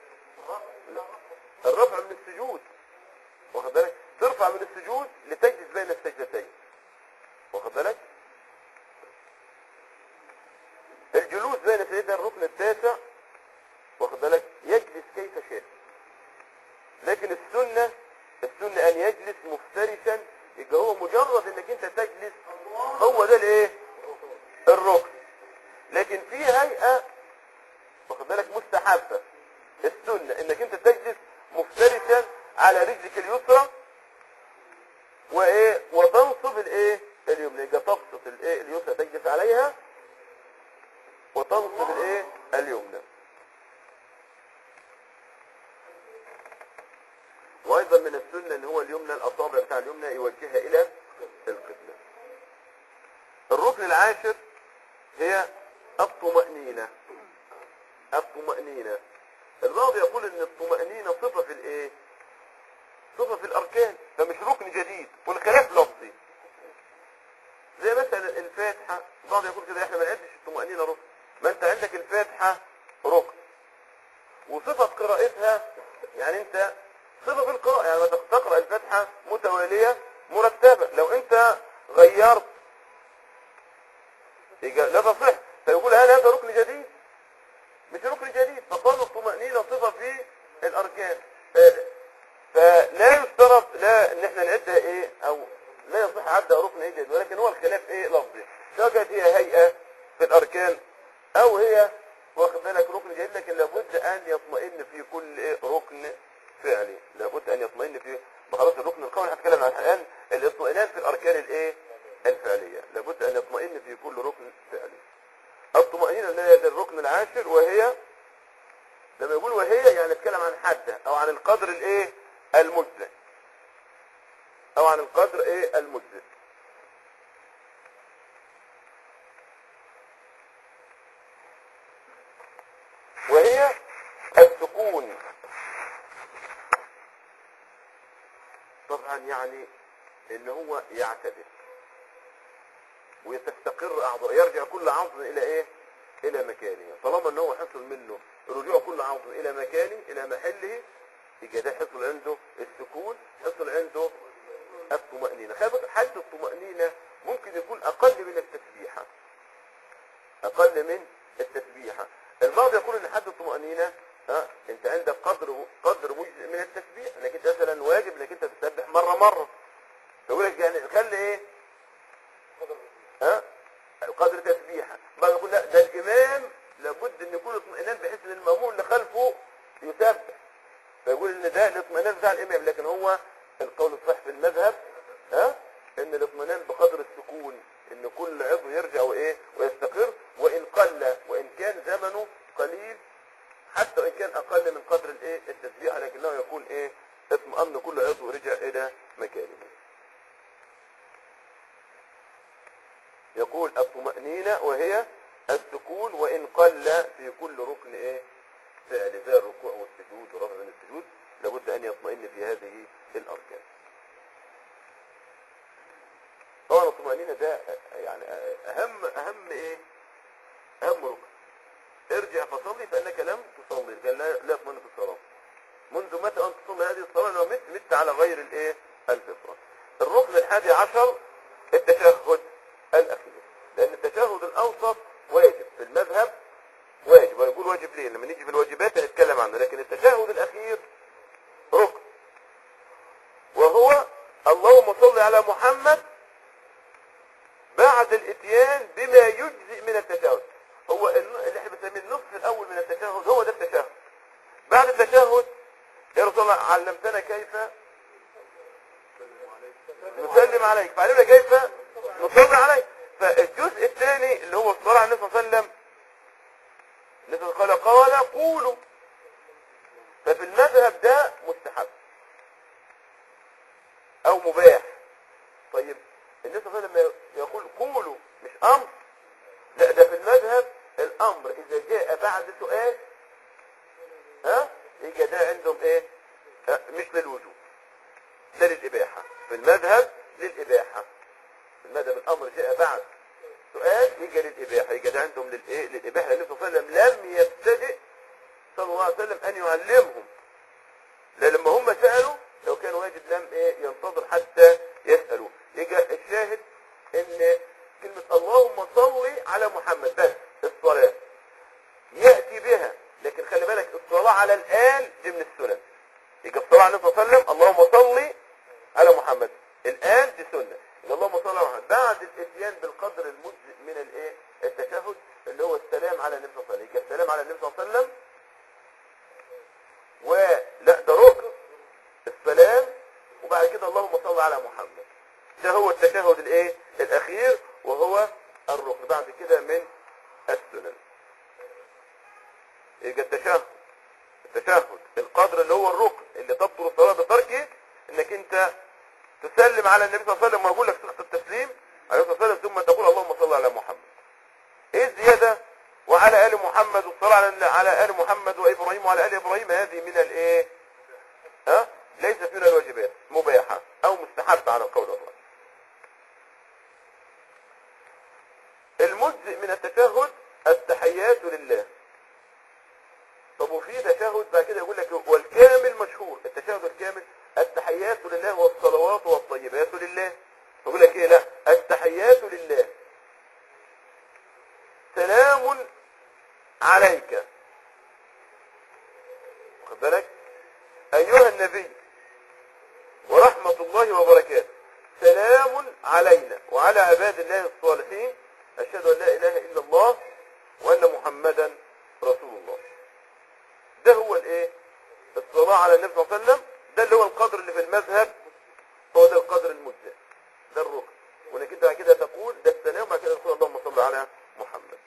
Speaker 1: الرفع من السجود واخد بالك ترفع من السجود لتجلس بين السجدتين واخد بالك الجلوس بين سيدنا الركن التاسع واخد بالك يجلس كيف شاء لكن السنة السنة ان يجلس مفترشا يبقى هو مجرد انك انت تجلس هو ده الايه الركن لكن في هيئة واخد بالك مستحبة السنة انك انت تجلس مفترشا على رجلك اليسرى وايه وتنصب الايه اليمنى يبقى تبسط الايه اليسرى تجلس عليها وتنصب الايه اليمنى وايضا من السنة ان هو اليمنى الاصابع بتاع اليمنى يوجهها الى القبلة الركن العاشر هي الطمأنينة الطمأنينة البعض يقول ان الطمأنينة صفة في الايه صفة في الاركان فمش ركن جديد والخلاف لفظي زي مثلا الفاتحة البعض يقول كده احنا ما نعدش الطمأنينة ركن ما انت عندك الفاتحة ركن وصفة قراءتها يعني انت صفة في القراءة يعني ما تقرأ الفاتحة متوالية مرتبة لو انت غيرت يبقى لا تصح فيقول هل هذا ركن جديد مش ركن جديد فقال الطمأنينة صفة في الأركان ف- فلا يشترط لا ان احنا نعدها ايه او لا يصح عدها ركن ايه جديد ولكن هو الخلاف ايه لفظي سواء كانت هي هيئة في الأركان او هي واخد بالك ركن جديد لكن لابد ان يطمئن في كل ايه ركن فعلي لابد ان يطمئن في خلاص الركن القولي هتكلم عن الان الاطمئنان في الاركان الايه الفعليه لابد ان يطمئن في كل ركن فعلي الطمأنينة اللي هي ده الركن العاشر وهي لما يقول وهي يعني نتكلم عن حدها او عن القدر الايه المجزئ او عن القدر ايه المجزئ وهي السكون طبعا يعني ان هو يعتدل وتستقر اعضاء يرجع كل عظم الى ايه الى مكانه طالما ان هو حصل منه رجوع كل عظم الى مكانه الى محله يبقى ده حصل عنده السكون حصل عنده الطمأنينة خلي حالة الطمأنينة ممكن يكون اقل من التسبيحة اقل من التسبيحة البعض يقول ان حد الطمأنينة ها انت عندك قدر قدر مجزء من التسبيح انك انت مثلا واجب انك انت تسبح مرة مرة يقول لك يعني خلي ايه ها القدر تسبيحة بعض يقول لا ده الامام لابد ان يكون اطمئنان بحيث ان المامون اللي خلفه يسبح فيقول ان ده الاطمئنان بتاع الامام لكن هو القول الصحيح في المذهب ها ان الاطمئنان بقدر السكون ان كل عضو يرجع وايه ويستقر وان قل وان كان زمنه قليل حتى وان كان اقل من قدر الايه التسبيح لكنه يكون ايه اطمئن كل عضو رجع الى مكانه يقول الطمأنينة وهي السكون وإن قل في كل ركن إيه فعل زي الركوع والسجود ورفع من السجود لابد أن يطمئن في هذه الأركان طبعا الطمأنينة ده يعني أهم أهم إيه أهم ركن ارجع فصلي فإنك لم تصلي قال لا لا تطمئن في الصلاة منذ متى أن تصلي هذه الصلاة لو مت مت على غير الإيه الفطرة الركن الحادي عشر التشهد الأخير لأن التشهد الأوسط واجب في المذهب واجب ونقول واجب ليه لما نيجي في الواجبات هنتكلم عنه لكن التشهد الأخير ركن وهو اللهم صل على محمد بعد الاتيان بما يجزئ من التشهد هو اللي احنا بنسميه النصف الأول من التشهد هو ده التشهد بعد التشهد يا رسول الله علمتنا كيف نسلم عليك فعلمنا كيف نصلي عليك فالجزء الثاني اللي هو الصلاة على النبي صلى الله عليه وسلم النبي قال قال قولوا ففي المذهب ده مستحب او مباح طيب مش للوجوب ده للإباحة في المذهب للإباحة في المذهب الأمر جاء بعد سؤال يجي للإباحة يجي ده عندهم للإيه للإباحة النبي صلى الله عليه وسلم لم يبتدئ صلى الله عليه وسلم أن يعلمهم لا لما هم سألوا لو كان واجب لم إيه ينتظر حتى يسألوا يجي الشاهد إن كلمة اللهم صل على محمد بس الصلاة يأتي بها لكن خلي بالك الصلاة على الآل دي من السنن يجي الصلاة على النبي صلى الله عليه وسلم اللهم صل على محمد الآن دي سنة يبقى اللهم صل على محمد بعد الاتيان بالقدر المجزئ من الايه التشهد اللي هو السلام على النبي صلى الله عليه وسلم يجي السلام على النبي صلى الله عليه وسلم ولا ده ركن السلام وبعد كده اللهم صل على محمد ده هو التشهد الايه الاخير وهو الركن بعد كده من السنن يبقى التشهد التشهد القدر اللي هو الركن اللي تبطل الصلاه بتركه انك انت تسلم على النبي صلى الله عليه وسلم ويقول لك صيغه التسليم عليه الصلاه والسلام ثم تقول اللهم صل على محمد ايه الزياده وعلى ال محمد والصلاه على على ال محمد وابراهيم وعلى ال ابراهيم هذه من الايه ها ليست من الواجبات مباحه او مستحبه على القول الراجح المجزئ من التشهد التحيات لله طب وفي تشهد بعد كده يقول لك والكامل مشهور التشهد الكامل التحيات لله والصلوات والطيبات لله يقول لك ايه لا التحيات لله سلام عليك واخد بالك ايها النبي ورحمة الله وبركاته سلام علينا وعلى عباد الله الصالحين أشهد أن لا إله إلا الله وأن محمدا رسول الله ده هو الايه الصلاة على النبي صلى الله عليه وسلم ده اللي هو القدر اللي في المذهب هو ده القدر المجزئ ده الركن وانك انت بعد كده تقول ده السلام وبعد كده تقول اللهم صل على محمد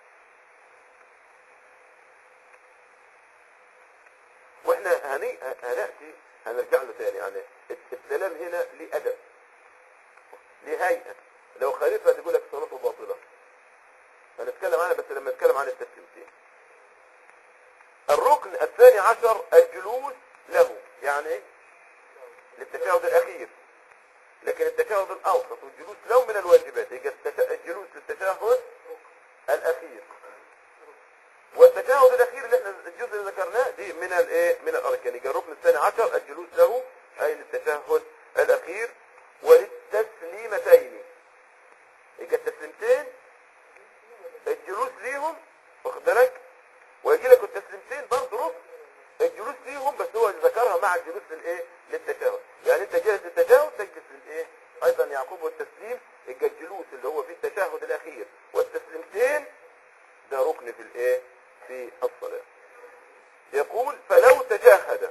Speaker 1: واحنا هني هناتي هنرجع له تاني يعني السلام هنا ليه ادب ليه هيئه لو خالفها تقول لك صلاته باطله هنتكلم عنها بس لما نتكلم عن التسليمتين الركن الثاني عشر الجلوس له يعني ايه للتشهد الاخير لكن التشهد الاوسط والجلوس له من الواجبات يبقى التش- الجلوس للتشهد الاخير والتشهد الاخير اللي احنا الجزء اللي ذكرناه دي من الايه من الاركان يبقى الركن الثاني عشر الجلوس له اي للتشهد الاخير وللتسليمتين يبقى التسليمتين الجلوس ليهم واخد بالك ويجي لك التسليمتين برضه ركن الجلوس ليهم بس هو ذكرها مع الجلوس للايه للتشهد يعني انت جالس للتشهد تجلس للايه ايضا يعقوب والتسليم يبقى الجلوس اللي هو في التشهد الاخير والتسليمتين ده ركن في الايه في الصلاه يقول فلو تجاهد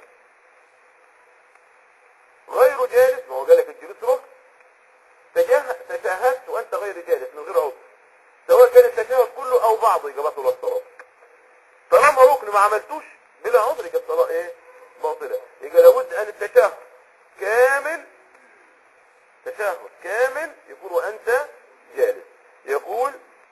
Speaker 1: غير جالس ما هو قال لك الجلوس ركن تجاه- تشاهدت وانت غير جالس من غير عذر سواء كان التشهد كله او بعضه يبقى بطل الصلاه طالما ركن ما عملتوش بلا عذر يبقى الصلاه ايه باطله يبقى لابد ان التشهد كامل تشهد كامل يكون وانت جالس يقول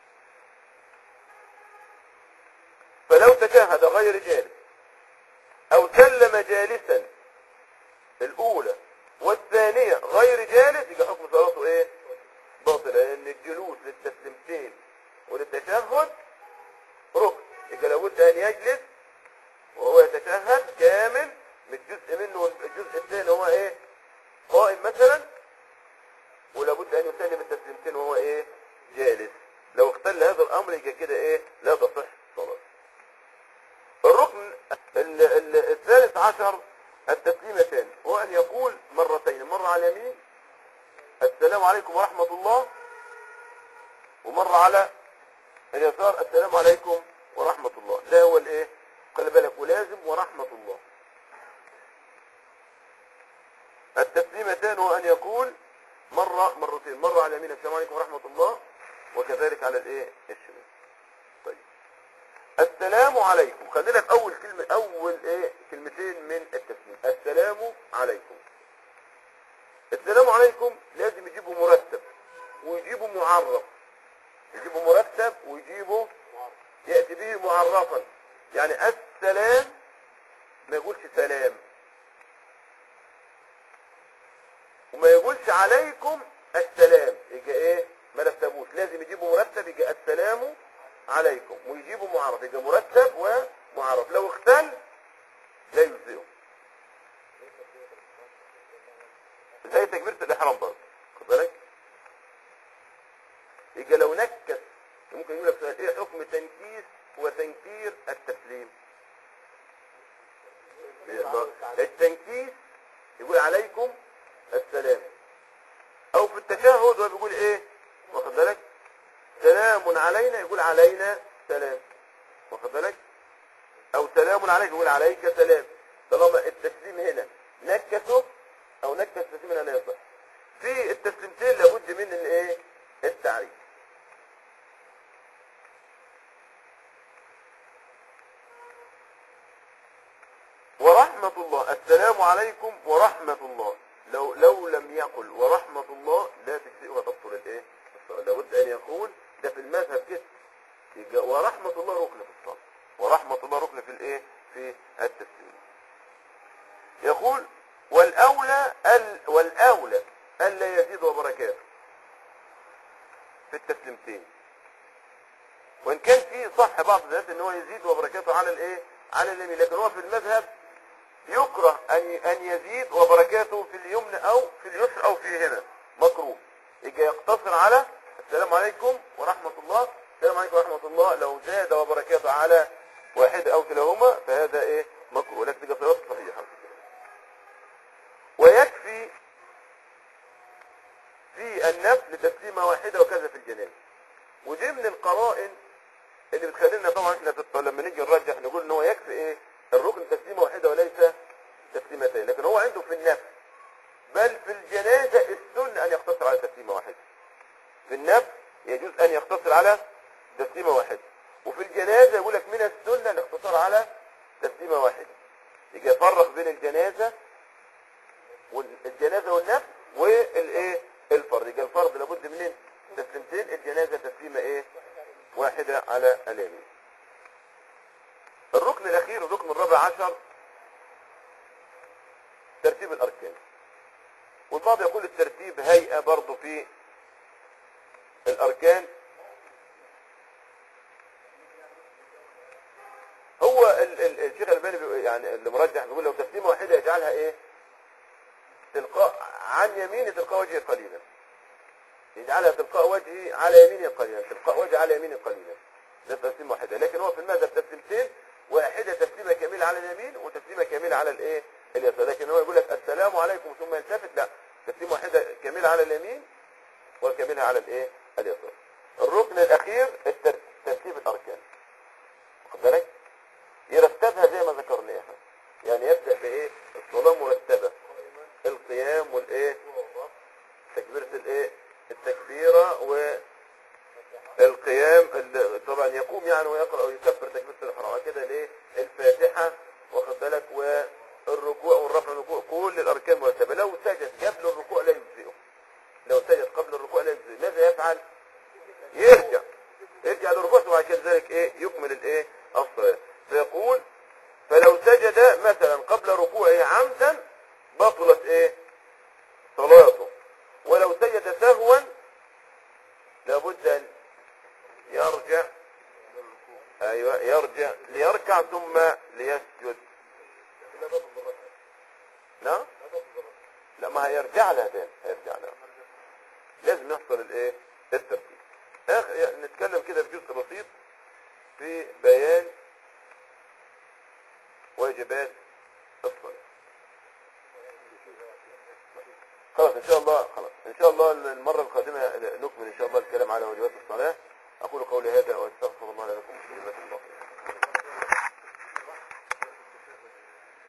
Speaker 1: فلو تشهد غير جالس او سلم جالسا الاولى والثانية غير جالس يبقى حكم صلاته ايه باطلة لان الجلوس للتسليمتين وللتشهد ركن يبقى لابد ان يجلس وهو يتشهد كامل من جزء منه الجزء الثاني هو ايه قائم مثلا ولابد ان يسلم التسليمتين وهو ايه جالس لو اختل هذا الامر يبقى كده ايه لا تصح الصلاه الركن ال- ال- الثالث عشر التسليمتان هو ان يقول مرتين مرة على اليمين السلام عليكم ورحمة الله ومرة على اليسار السلام عليكم ورحمة الله ده هو الايه خلي بالك ولازم ورحمة الله التسليمتان هو ان يقول مرة مرتين مرة على اليمين السلام عليكم ورحمة الله وكذلك على الايه الشمال طيب السلام عليكم خلينا في اول كلمة اول ايه كلمتين من التسليم السلام عليكم السلام عليكم لازم يجيبوا مرتب ويجيبوا معرف يجيبوا مرتب ويجيبوا يأتي به معرفا يعني السلام ما يقولش سلام وما يقولش عليكم السلام يبقى ايه ما رتبوش لازم يجيبوا مرتب يبقى السلام عليكم ويجيبوا معرف يبقى مرتب ومعرف لو اختل لا يجزئه زي تكبيرة الإحرام برضه خد بالك يبقى لو نكس ممكن يقول لك سؤال ايه حكم تنكيس وتنكير التسليم التنكيس يقول عليكم السلام او في التشهد هو بيقول ايه واخد بالك سلام علينا يقول علينا سلام واخد بالك او سلام عليك يقول عليك سلام طالما التسليم هنا نكسه او نكس تسليم هنا لا يصح في التسليمتين لابد من الايه التعريف ورحمة الله السلام عليكم ورحمة الله لو لو لم يقل ورحمة الله لا تجزئ وتبطل الايه الصلاة لابد ان يقول ده في المذهب كده يبقى ورحمة الله ركن في الصلاة ورحمة الله ركن في الايه في التسليم يقول والاولى ال والاولى الا يزيد وبركاته في التسليمتين وان كان في صح بعض الناس ان هو يزيد وبركاته على الايه على اليمين لكن هو في المذهب يكره ان ان يزيد وبركاته في اليمن او في اليسر او في هنا مكروه يجي يقتصر على السلام عليكم ورحمة الله السلام عليكم ورحمة الله لو زاد وبركاته على واحد او كلاهما فهذا ايه مكروه لكن تبقى صلاته صحيحة ويكفي في النفل تسليمة واحدة وكذا في الجنازة ودي من القرائن اللي بتخلينا طبعا احنا في الط- لما نيجي نرجح نقول ان هو يكفي ايه الركن تسليمه واحده وليس تسليمتين لكن هو عنده في النفل بل في الجنازه السنه ان يقتصر على تسليمه واحده في النفل يجوز ان يقتصر على تسليمه واحده وفي الجنازه يقول لك من السنه الاقتصار على تسليمه واحده يجي يفرق بين الجنازه والجنازه والنفل والايه الفرض يبقى الفرض لابد من تسليمتين الجنازه تسليمه ايه واحده على اليمين الركن الاخير الركن الرابع عشر ترتيب الاركان والبعض يقول الترتيب هيئه برضه في الاركان هو ال ال الشيخ الالباني بيقول- يعني اللي مرجح بيقول لو تسليمه واحده يجعلها ايه تلقاء عن يمينه تلقاء وجهه قليلا يجعلها تلقاء وجهه على يمينه قليلا تلقاء وجهه على يمينه قليلا ده تسليم واحده لكن هو في المذهب تسليمتين واحده تسليمه كامله على اليمين وتسليمه كامله على الايه اليسار لكن هو يقول لك السلام عليكم ثم يلتفت لا تسليم واحده كامله على اليمين وكاملها على الايه اليسار الركن الاخير التر- ترتيب الاركان واخد بالك يرتبها زي ما ذكرناها يعني يبدا بايه الصلاه مرتبه القيام والايه تكبيره الايه التكبيره والقيام ال- طبعا يقوم يعني ويقرا ويكبر تكبيره الاحرام كده ليه الفاتحه واخد بالك والركوع والرفع والركوع كل الاركان مرتبه لو سجد قبل الركوع لا يجزئه لو سجد قبل الركوع لا يجزئه ماذا يفعل يرجع يرجع للركوع وبعد كده ذلك ايه يكمل الايه الصلاه فيقول فلو سجد مثلا قبل ركوعه عمدا بطلت ايه صلاته ولو سجد سهوا لابد ان يرجع ايوه يرجع ليركع ثم ليسجد لا لا ما هيرجع لها تاني هيرجع لها لازم يحصل الايه الترتيب اخر يعني نتكلم كده في جزء بسيط في بيان واجبات الصلاه خلاص ان شاء الله خلاص ان شاء الله المره القادمه نكمل ان شاء الله الكلام على واجبات الصلاه اقول قولي هذا واستغفر الله لكم